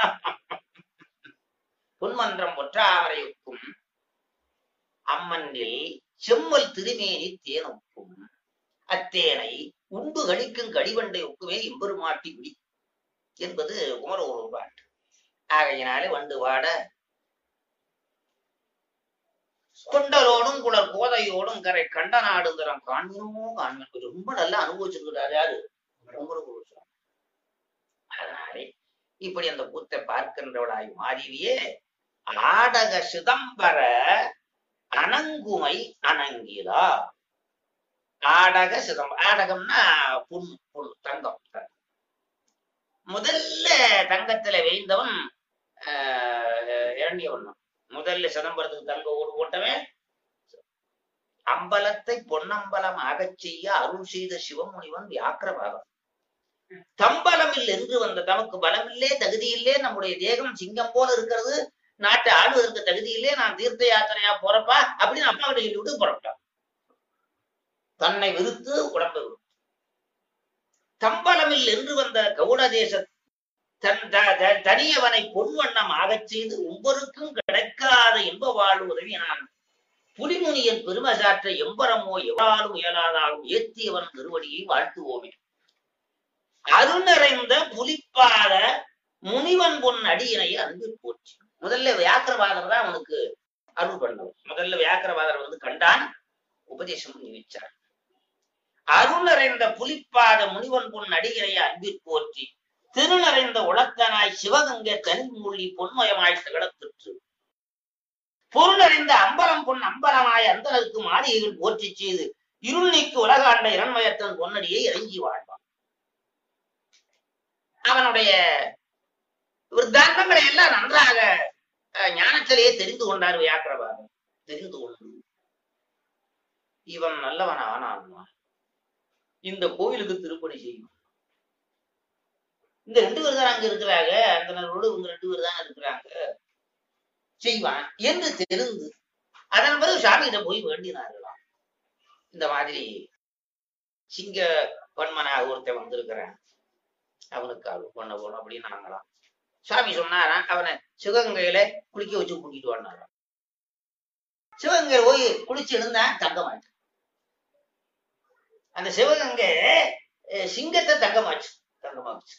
பொன்மன்றம் ஒற்றாமரையுக்கும் அம்மனில் செம்மல் திருமேனி தேனொக்கும் அத்தேனை உண்டு கணிக்கும் கடிவண்டை ஒக்குவே எம்பெருமாட்டி குடி என்பது குமர ஒரு பாட்டு ஆகையினாலே வண்டு வாட கொண்டலோடும் குளர் கோதையோடும் கரை கண்ட நாடுங்கிறான் காண்பனோ காண்பன் ரொம்ப நல்லா அனுபவிச்சிருக்கிறார் யாரு குமரகுரு சுவாமி அதனாலே இப்படி அந்த கூத்தை பார்க்கின்றவளாய் மாறிவியே ஆடக சிதம்பர அனங்குமை அனங்கிலா ஆடக சிதம்பரம் ஆடகம்னா புண் புல் தங்கம் தங்கம். முதல்ல தங்கத்துல வேய்ந்தவன் ஆஹ், இரண்டியவன் முதல்ல சிதம்பரத்துக்கு தங்க ஓடு போட்டவன் அம்பலத்தை பொன்னம்பலம் ஆகச் செய்ய அருள் செய்த சிவமுனிவன் வியாக்கிரபாகம் தம்பலமில் என்று வந்த தமக்கு பலமில்லே தகுதியில்லே நம்முடைய தேகம் சிங்கம் போல இருக்கிறது நாட்டை ஆளுவதற்கு தகுதியில்லே நான் தீர்த்த யாத்திரையா போறப்பா அப்படின்னு அப்பா கிட்ட சொல்லி விட்டு புறப்பட்டான் தன்னை வெறுத்து உடம்பை வெறுத்து தம்பலமில் என்று வந்த கவுட தேச தன் த- த- தனியவனை பொன்வண்ணம் ஆகச் செய்து ஒவ்வொருக்கும் கிடைக்காத இன்ப வாழ்வு உதவினான் புலிமுனியன் பெருமசாற்ற எம்பரமோ எவ்வாறு இயலாதாலும் ஏத்தியவன் திருவடியை வாழ்த்துவோமே அருணறைந்த புலிப்பாத முனிவன் பொன் அடியினை அன்பு போச்சு முதல்ல வியாக்கிரவாதர் தான் அவனுக்கு அருள் பண்ணவர் முதல்ல வியாக்கிரவாதர் வந்து கண்டான் உபதேசம் பண்ணி வச்சார் அருணறைந்த புலிப்பாத முனிவன் பொன் அடியினை அன்பிற் போற்றி திருநறைந்த உளத்தனாய் சிவகங்கை தனிமூழி பொன்மயமாய் திகழப்பெற்று பொருளறிந்த அம்பலம் பொன் அம்பலமாய் அந்தனருக்கு மாளிகைகள் போற்றி செய்து இருள் நீக்கு உலகாண்ட இரண்மயத்தன் பொன்னடியை இறங்கி வாழ்வான் அவனுடைய விருத்தாந்தங்களை எல்லாம் நன்றாக அஹ், ஞானத்திலேயே தெரிந்து கொண்டார் வியாக்கிரவாதம் தெரிந்து கொண்டு இவன் நல்லவன் ஆனான் இந்த கோயிலுக்கு திருப்பணி செய்யும் இந்த ரெண்டு பேர் தான் அங்க இருக்கிறாங்க அந்தனரோடு இவங்க ரெண்டு பேர் தான் இருக்கிறாங்க செய்வான் என்று தெரிந்து அதன் பிறகு சாமிகிட்ட போய் வேண்டினார்களாம் இந்த மாதிரி சிங்க வன்மனாக ஒருத்தன் வந்திருக்கிறான் அவனுக்கு அது பண்ண போகணும் அப்படின்னு நாங்களாம் சாமி சொன்னாராம் அவனை சிவகங்கையில குளிக்க வச்சு கூட்டிட்டு வந்தாராம் சிவகங்கை போய் குளிச்சு இருந்தான் தங்கமாச்சு அந்த சிவகங்கை அஹ், சிங்கத்தை தங்கமாச்சு தங்கமாச்சு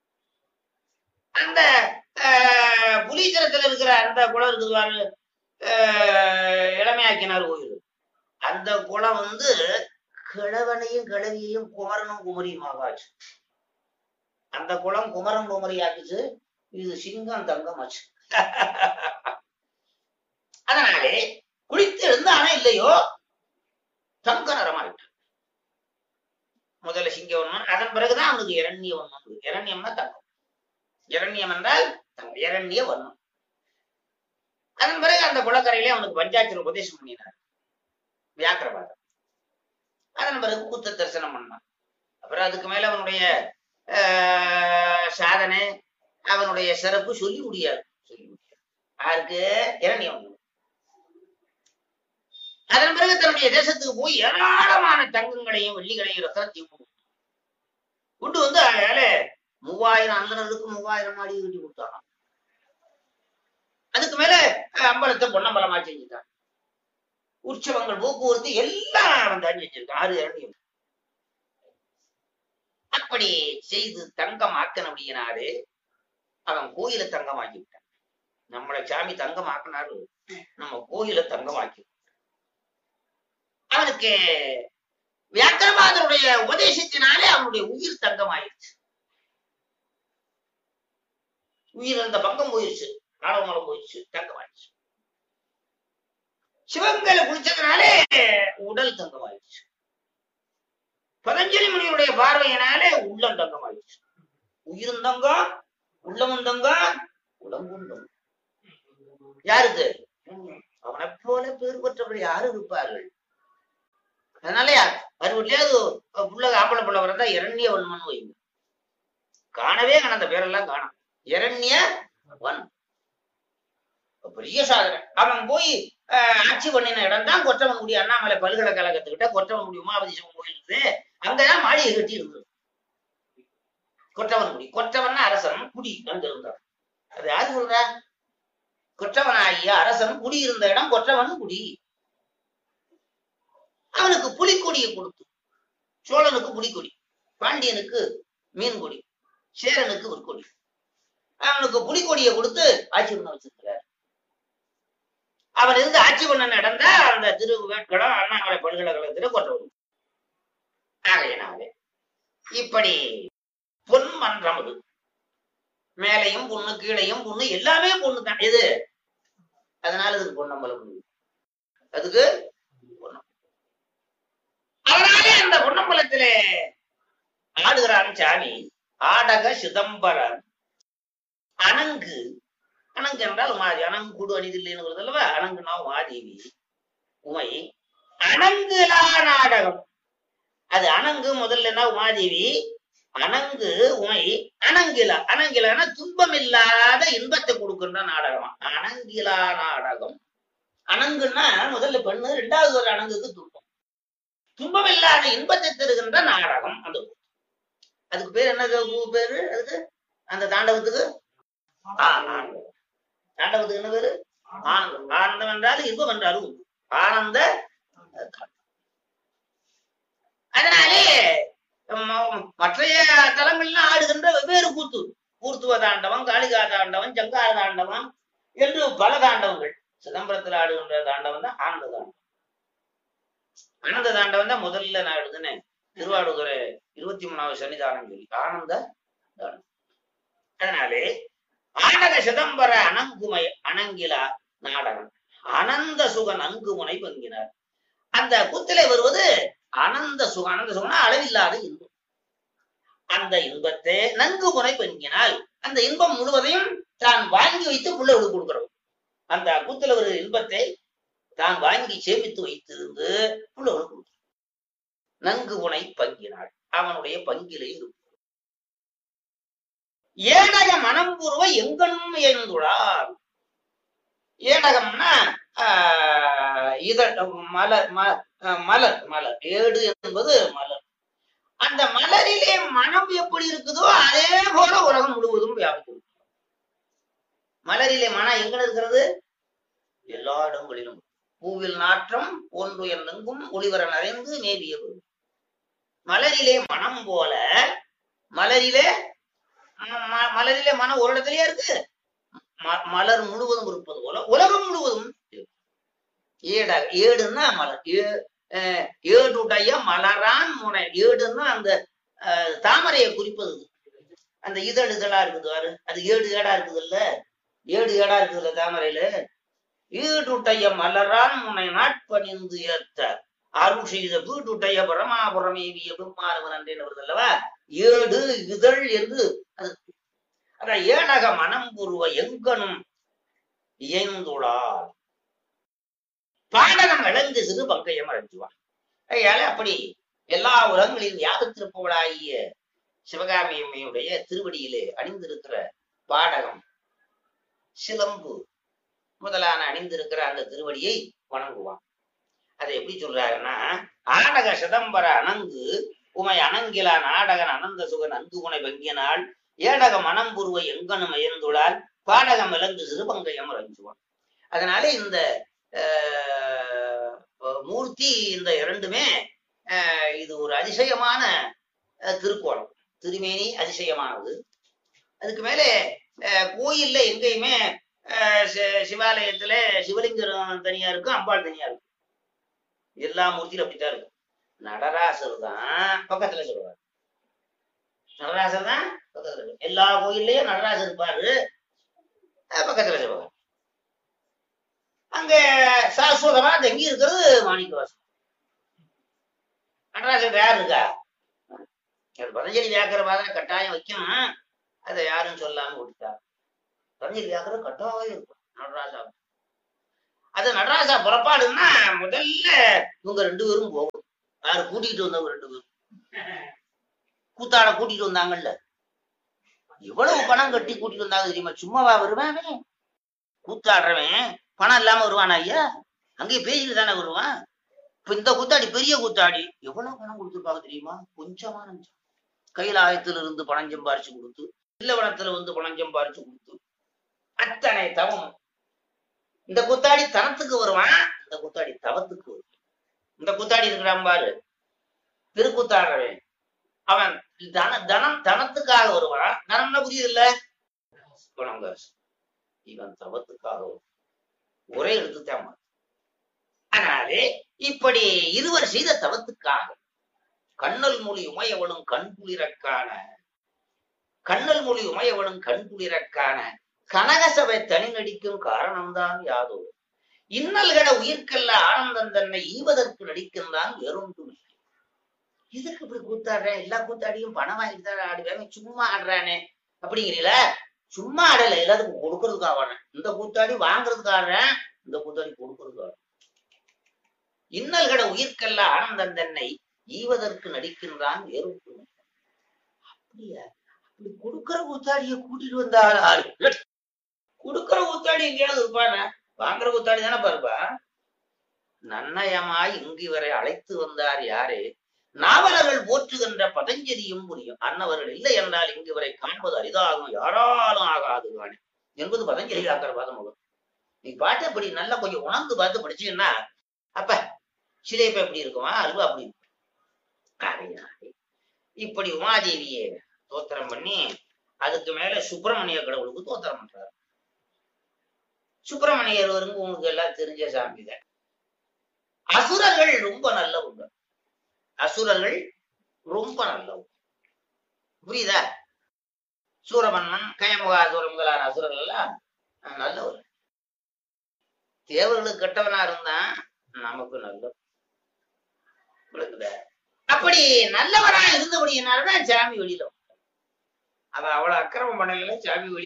அந்த ஆஹ், புலீச்சரத்துல இருக்கிற அந்த குளம் இருக்குது பாரு ஆஹ், இளமையாக்கினார் கோயில் அந்த குளம் வந்து கிழவனையும் கிழவியையும் குமரனும் குமரியுமாக ஆச்சு அந்த குளம் குமரன் குமரி ஆச்சுச்சு இது சிங்கம் தங்கமாச்சு அதனாலே குளித்து எழுந்தானே இல்லையோ தங்க நிறமாயிட்டு முதல்ல சிங்கவன்மன் அதன் பிறகுதான் அவனுக்கு இரண்யவன்மன் இரண்யம்னா தங்கம் இரண்யம் என்றால் தங்கம் இரண்ய வர்ணம் அதன் பிறகு அந்த குளக்கரையிலே அவனுக்கு பஞ்சாட்சர உபதேசம் பண்ணினார் வியாக்கிரபாதம் அதன் பிறகு புத்த தரிசனம் பண்ணான் அப்புறம் அதுக்கு மேல அவனுடைய ஆஹ், சாதனை அவனுடைய சிறப்பு சொல்லி முடியாது சொல்லி முடியாது யாருக்கு இரண்யம் அதன் பிறகு தன்னுடைய தேசத்துக்கு போய் ஏராளமான தங்கங்களையும் வெள்ளிகளையும் ரத்தனத்தையும் கொண்டு வந்தான். கொண்டு வந்து அதனால மூவாயிரம் அந்தனருக்கு மூவாயிரம் மாடி கட்டி கொடுத்தாங்க அதுக்கு மேல அஹ், அம்பலத்தை பொன்னம்பலமா செஞ்சுட்டான் உற்சவங்கள் போக்குவரத்து எல்லாம் அவன் தான் செஞ்சிருக்கான் ஆறு இரண்டு அப்படி செய்து தங்கம் ஆக்கனபடியினாரு அவன் கோயிலை தங்கமாக்கி விட்டான் நம்மளை சாமி தங்கமாக்கினாரு நம்ம கோயிலை தங்கமாக்கி அவனுக்கு வியாக்கிரபாதருடைய உபதேசத்தினாலே அவனுடைய உயிர் தங்கமாயிருச்சு உயிர் அந்த பங்கம் போயிருச்சு நாடகமலம் போயிருச்சு தங்கமாயிருச்சு சிவங்களை குளிச்சதுனாலே உடல் தங்கமாயிருச்சு பதஞ்சலி முனியுடைய பார்வையினாலே உள்ளம் தங்கமாயிருச்சு உயிரும் தங்கம் உள்ளமும் தங்கம் உடம்பும் தங்கம் யாருக்கு அவனை போல பேர் பெற்றவர் யாரு இருப்பார்கள் அதனால மறுபடியாவது புள்ள ஆம்பளை பிள்ளை வரதா இரண்ய வன்மன் வைங்க காணவே காண அந்த பேரெல்லாம் காணும் இரண்ய வன் பெரிய சாதனை அவன் போய் ஆஹ், ஆட்சி பண்ணின இடம் தான் கொற்றவன்குடி அண்ணாமலை பல்கலைக்கழகத்துக்கிட்ட கொற்றவன்குடி உமாபதி சிவன் கோயில் இருக்குது அங்கதான் மாளிகை கட்டி இருந்தது கொற்றவன்குடி கொற்றவன் அரசன் குடி அங்க இருந்தார் அது யாரு சொல்றா கொற்றவனாகிய அரசன் குடி இருந்த இடம் கொற்றவன் குடி அவனுக்கு புலிக்கொடியை கொடுத்து சோழனுக்கு புலிக்கொடி பாண்டியனுக்கு மீன்கொடி சேரனுக்கு ஒரு கொடி அவனுக்கு புலிக்கொடியை கொடுத்து ஆட்சி பண்ண வச்சிருக்கிறார் அவன் இருந்து ஆட்சி பண்ண நடந்த அந்த திரு வேட்களம் அண்ணாமலை பல்கலைக்கழகத்தில் கொற்றவன் ஆகையினாலே இப்படி பொன் மன்றம் அது மேலையும் பொண்ணு கீழையும் பொண்ணு எல்லாமே பொண்ணு தான் எது அதனால இதுக்கு பொன்னம்பலம் உண்டு. அதுக்கு பொன்னம் அதனாலே அந்த பொன்னம்பலத்திலே ஆடுகிறான் சாமி ஆடக சிதம்பரம் அணங்கு அணங்கு என்றால் மாதி அணங்கு கூடு அணிதில்லைன்னு வருது அல்லவா அணங்குனா மாதேவி உமை அணங்குலா நாடகம் அது அணங்கு முதல்ல என்ன உமாதேவி அணங்கு உமை அணங்கிலா அணங்கிலான துன்பம் இல்லாத இன்பத்தை கொடுக்கின்ற நாடகம் அணங்கிலா நாடகம் அணங்குன்னா முதல்ல பெண்ணு ரெண்டாவது ஒரு அணங்குக்கு துன்பம் துன்பம் இல்லாத இன்பத்தை தருகின்ற நாடகம் அந்த கூத்து. அதுக்கு பேர் என்ன கூ- பேரு அதுக்கு அந்த தாண்டவத்துக்கு ஆனந்தம். தாண்டவத்துக்கு என்ன பேரு ஆனந்தம் ஆனந்தம் என்றால் இன்பம் என்றாலும் உண்டு. ஆனந்த அதனாலே ம- மற்றைய தலங்கள்லாம் ஆடுகின்ற வெவ்வேறு கூத்து கூர்த்துவ தாண்டவம் காளிகா தாண்டவம் ஜங்கார தாண்டவம் என்று பல தாண்டவங்கள் சிதம்பரத்தில் ஆடுகின்ற தாண்டவம் தான் ஆனந்த தாண்டவம் ஆனந்த தாண்டவம் தான் முதல்ல நான் எழுதுனேன் திருவாடுதுறை இருபத்தி மூணாவது சன்னிதானம் சொல்லி ஆனந்த தாண்டவம் அதனாலே ஆனக சிதம்பர அணங்குமை அணங்கிலா நாடகம் அனந்த சுகன் அங்குமுனை பங்கினார் அந்த கூத்திலே வருவது அனந்த சுகம் அனந்த சுகம்னா அளவில்லாத இன்பம் அந்த இன்பத்தை நன்கு முறை பங்கினால் அந்த இன்பம் முழுவதையும் தான் வாங்கி வைத்து பிள்ளைகளுக்கு கொடுக்கிறோம் அந்த கூத்துல ஒரு இன்பத்தை தான் வாங்கி சேமித்து வைத்திருந்து பிள்ளைகளுக்கு கொடுக்கிறோம் நன்கு உனை பங்கினாள் அவனுடைய பங்கிலே இருக்கும் ஏடக மனம் பூர்வ எங்கனும் எழுந்துள்ளார் ஏடகம்னா ஆஹ், இதழ் மலர் ம- ஆஹ், மலர் மலர் ஏடு என்பது மலர் அந்த மலரிலே மனம் எப்படி இருக்குதோ அதே போல உலகம் முழுவதும் வியாபித்து மலரிலே மனம் எங்க இருக்கிறது எல்லா இடங்களிலும் பூவில் நாற்றம் ஒன்று என்னெங்கும் ஒளிவர நிறைந்து மேவிய மலரிலே மனம் போல மலரிலே ம- ம- மலரிலே மனம் ஒரு இடத்துலயே இருக்கு ம- மலர் முழுவதும் இருப்பது போல உலகம் முழுவதும் இருக்கு. ஏட ஏடுன்னா மலர் ஏ- அஹ் ஏடுடைய மலரான் முனை ஏடுன்னா அந்த அஹ், தாமரையை குறிப்பது இது. அந்த இதழ் இதழா இருக்குது பாரு அது ஏடு ஏடா இருக்குது இல்ல ஏடு ஏடா இருக்குது இல்ல தாமரையில ஈடுடைய மலரான் முனை நாட்பணிந்து ஏத்த அருள் செய்த வீடுடைய பரமாபுரமேவிய பெருமானவன் என்றேன் வருது அல்லவா ஏடு இதழ் என்று அது அதான் ஏனக மனம் பூர்வ எங்கனும் இயந்துளார் பாடகம் இழந்து சிறு பங்கையம் அடைஞ்சுவான் ஐயால அப்படி எல்லா உலகங்களிலும் யாகத்திருப்பவளாகிய சிவகாமி அம்மையுடைய திருவடியிலே அணிந்திருக்கிற பாடகம் சிலம்பு முதலான அணிந்திருக்கிற அந்த திருவடியை வணங்குவான் அதை எப்படி சொல்றாருன்னா ஆடக சிதம்பர அணங்கு உமை அணங்கிலா நாடகன் அனந்த சுகன் அங்கு உனை வங்கியனாள் ஏடக மனம் புருவ எங்கனும் அயர்ந்துளால் பாடகம் விலங்கு சிறுபங்கயம் ரஞ்சுவான் அதனால இந்த ஆஹ், மூர்த்தி இந்த இரண்டுமே ஆஹ், இது ஒரு அதிசயமான ஆஹ், திருக்கோலம் திருமேனி அதிசயமானது அதுக்கு மேலே ஆஹ், கோயில்ல எங்கேயுமே ஆஹ், சி- சிவாலயத்துல சிவலிங்கம் தனியா இருக்கும் அம்பாள் தனியா இருக்கும் எல்லா மூர்த்தியும் அப்படித்தான் இருக்கும் நடராசர் தான் பக்கத்துல சொல்லுவார் நடராசர் தான் பக்கத்துல இருக்கு. எல்லா கோயில்லையும் நடராசர் இருப்பாரு அஹ் பக்கத்துல சொல்லுவார் அங்க சாஸ்வதமா தங்கி இருக்கிறது மாணிக்கவாசன் நடராசர் யார் இருக்கா அது பதஞ்சலி வியாக்கரவாத கட்டாயம் வைக்கணும் அதை யாரும் சொல்லாம விட்டுட்டா பதஞ்சலி வியாக்கரம் கட்டாயம் இருக்கும் நடராஜா அது நடராஜா புறப்பாடுன்னா முதல்ல இவங்க ரெண்டு பேரும் போகும் யாரு கூட்டிட்டு வந்தவங்க ரெண்டு பேரும் கூத்தாட கூட்டிட்டு வந்தாங்கல்ல எவ்வளவு பணம் கட்டி கூட்டிட்டு வந்தாங்க தெரியுமா சும்மாவா வருவான் அவன்? கூத்தாடுறவன் பணம் இல்லாம வருவானா ஐயா அங்கேயே பேசிட்டு தானே வருவான் இப்ப இந்த கூத்தாடி பெரிய கூத்தாடி எவ்வளவு பணம் கொடுத்துருப்பாங்க தெரியுமா கொஞ்சமா நினைச்சா கைலாயத்துல இருந்து பணம் சம்பாரிச்சு கொடுத்து இல்லவனத்துல வந்து பணம் சம்பாரிச்சு கொடுத்து அத்தனை தவம் இந்த கூத்தாடி தனத்துக்கு வருவான் இந்த கூத்தாடி தவத்துக்கு வருவான் இந்த கூத்தாடி இருக்கிறான் பாரு திருக்கூத்தாடுறவன் அவன் தன தனம் தனத்துக்காக வருவான் தனம்னா புரியுது இல்ல பணம் காசு இவன் தவத்துக்காக வருவான். ஒரே எடுத்துத்தான் மாறு. அதனாலே இப்படி இருவர் செய்த தவத்துக்காக கண்ணல் மொழி உமையவளும் கண் குளிரக்கான கண்ணல் மொழி உமையவளும் கண் குளிரக்கான கனகசபை தனி நடிக்கும் காரணம்தான் யாதோ இன்னல்கட உயிர்க்கல்ல ஆனந்தம் தன்னை ஈவதற்கு நடிக்கின்றான் வேறொன்றும் இல்லை. எதுக்கு இப்படி கூத்தாடுறேன் எல்லா கூத்தாடியும் பணம் வாங்கிட்டு தான் ஆடுவேன் சும்மா ஆடுறானே அப்படிங்கிறீல சும்மா ஆடல எல்லாத்துக்கும் கொடுக்கறதுக்கு ஆடுறேன் இந்த கூத்தாடி வாங்குறதுக்கு ஆடுறேன் இந்த கூத்தாடி கொடுக்கறதுக்கு ஆடுறேன் இன்னல்கட உயிர்க்கல்ல ஆனந்தம் தன்னை ஈவதற்கு நடிக்கின்றான் வேறொன்றும் இல்லை. அப்படியா அப்படி கொடுக்கிற கூத்தாடிய கூட்டிட்டு வந்த ஆள் ஆளு கொடுக்கிற கூத்தாடி எங்கேயாவது இருப்பானே வாங்குற கூத்தாடி தானே பாருப்பா நன்னயமாய் இங்கு இவரை அழைத்து வந்தார் யாரே நாவலர்கள் போற்றுகின்ற பதஞ்சலியும் புரியும் அன்னவர்கள் இல்லை என்றால் இங்கு இவரை காண்பது அரிதாகும் யாராலும் ஆகாது காணி என்பது பதஞ்சலி ஆக்கிற பதமுகம் நீ பாட்டு அப்படி நல்லா கொஞ்சம் உணர்ந்து பார்த்து படிச்சீங்கன்னா அப்ப சிலேப்ப எப்படி இருக்குமா அல்வா அப்படி இருக்கும் அதனாலே இப்படி உமாதேவியை தோத்திரம் பண்ணி அதுக்கு மேல சுப்பிரமணிய கடவுளுக்கு தோத்திரம் பண்றாரு சுப்பிரமணியர் வருங்க உங்களுக்கு எல்லாம் தெரிஞ்ச சாமி தான் அசுரர்கள் ரொம்ப நல்லவங்க அசுரர்கள் ரொம்ப நல்லவங்க புரியுதா சூரமன்னன் கயமுகாசுரம் முதலான அசுரர்கள் எல்லாம் நல்லவர் தேவர்களுக்கு கெட்டவனா இருந்தா நமக்கு நல்ல விளங்குதா? அப்படி நல்லவரா இருந்தபடியினாலதான் சாமி வெளியில வந்தார். அவன் அவ்வளவு அக்கிரமம் பண்ணல சாமி வெளி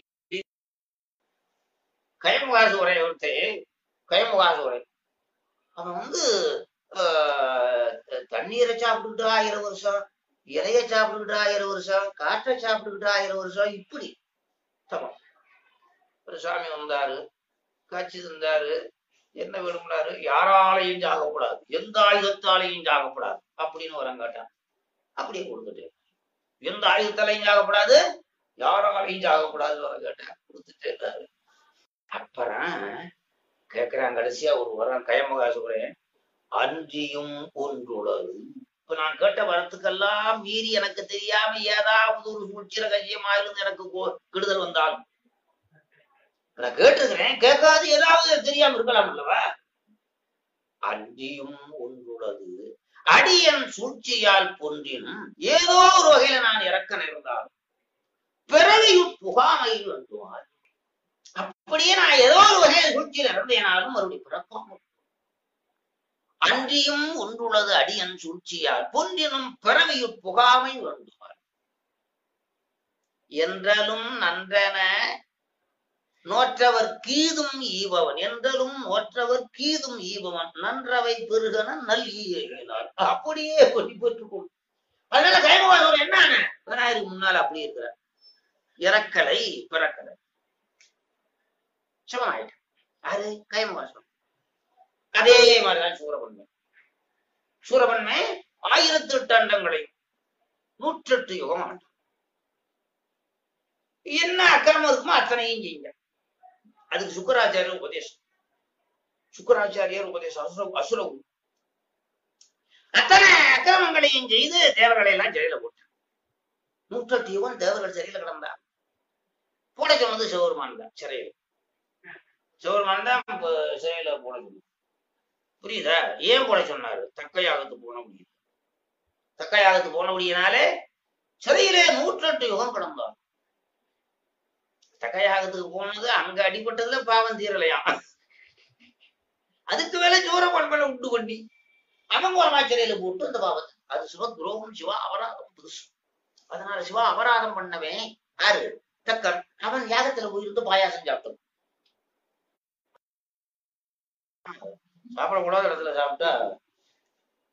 கயமுகாசு உரை ஒருத்தே கயமுகாசு உரை அவன் வந்து ஆஹ், தண்ணீரை சாப்பிட்டுக்கிட்டு ஆயிரம் வருஷம் இலைய சாப்பிட்டுக்கிட்டு ஆயிரம் வருஷம் காற்றை சாப்பிட்டுக்கிட்டு ஆயிரம் வருஷம் இப்படி தமம் ஒரு சாமி வந்தாரு காட்சி தந்தாரு என்ன விரும்பினாரு யாராலையும் சாகக்கூடாது எந்த ஆயுதத்தாலையும் சாகக்கூடாது அப்படின்னு வரம் கேட்டான் அப்படியே கொடுத்துட்டு எந்த ஆயுதத்தாலையும் சாகக்கூடாது யாராலையும் சாகக்கூடாது வரம் கேட்டான் கொடுத்துட்டு இருந்தாரு அப்புறம் கேக்குறான் கடைசியா ஒரு வரம் கயமகாசுரன் அன்றியும் ஒன்றுள்ளது இப்ப நான் கேட்ட வரத்துக்கெல்லாம் மீறி எனக்கு தெரியாம ஏதாவது ஒரு சூழ்ச்சிர கஜியமா இருந்து எனக்கு கோ- கெடுதல் வந்தாலும் நான் கேட்டிருக்கிறேன் கேட்காது ஏதாவது தெரியாம இருக்கலாம் அல்லவா அன்றியும் ஒன்றுள்ளது அடியன் சூழ்ச்சியால் பொன்றினும் ஏதோ ஒரு வகையில நான் இறக்க நேர்ந்தாலும் பிறவியும் புகாமையில் வந்துவார் அப்படியே நான் ஏதோ ஒரு வகையில சூழ்ச்சியில் இறந்தேனாலும் மறுபடியும் பிறப்பாம அன்றியும் ஒன்றுள்ளது அடியன் சூழ்ச்சியால் பொன்றினும் பிறவியும் புகாமை வந்துவார் என்றலும் நன்றன நோற்றவர் கீதும் ஈபவன் என்றலும் நோற்றவர் கீதும் ஈபவன் நன்றவை பெருகன நல் ஈயினார் அப்படியே கொடி பெற்றுக் கொண்டு அதனால கைமுகம் என்ன விநாயகருக்கு முன்னால் அப்படி இருக்கிறார் இறக்கலை பிறக்கலை சிவனாயிட்டு யாரு கைமுகாசம் அதே மாதிரிதான் சூரபன்மை சூரபன்மை ஆயிரத்தி எட்டு அண்டங்களை நூற்றெட்டு யுகம் ஆண்டு என்ன அக்கிரமம் இருக்குமோ அத்தனையும் செய்யுங்க அதுக்கு சுக்கராச்சாரியர் உபதேசம் சுக்கராச்சாரியர் உபதேசம் அசுர அசுரகு அத்தனை அக்கிரமங்களையும் செய்து தேவர்களை எல்லாம் சிறையில போட்டான் நூற்றெட்டு யுகம் தேவர்கள் சிறையில கிடந்தா போட சொன்னது சிவபெருமான் தான் சிறையில் சிவபெருமான் தான் இப்ப சிறையில போட சொன்னது புரியுதா ஏன் போட சொன்னாரு தக்கையாகத்து போன முடியுது தக்கையாகத்து போன முடியினாலே சிறையிலே நூற்றெட்டு யுகம் கிடந்தான் தக்கையாகத்துக்கு போனது அங்க அடிபட்டதுல பாவம் தீரலையாம் அதுக்கு மேல ஜோர பண்பனை உண்டு பண்ணி அவன் கோமாச்சரையில போட்டு அந்த பாவத்தை அது சிவ துரோகம் சிவா அபராதம் புதுசு அதனால சிவா அபராதம் பண்ணவன் யாரு தக்கன் அவன் யாகத்துல போயிருந்து பாயாசம் சாப்பிட்டான் சாப்பிடக்கூடாத இடத்துல சாப்பிட்டா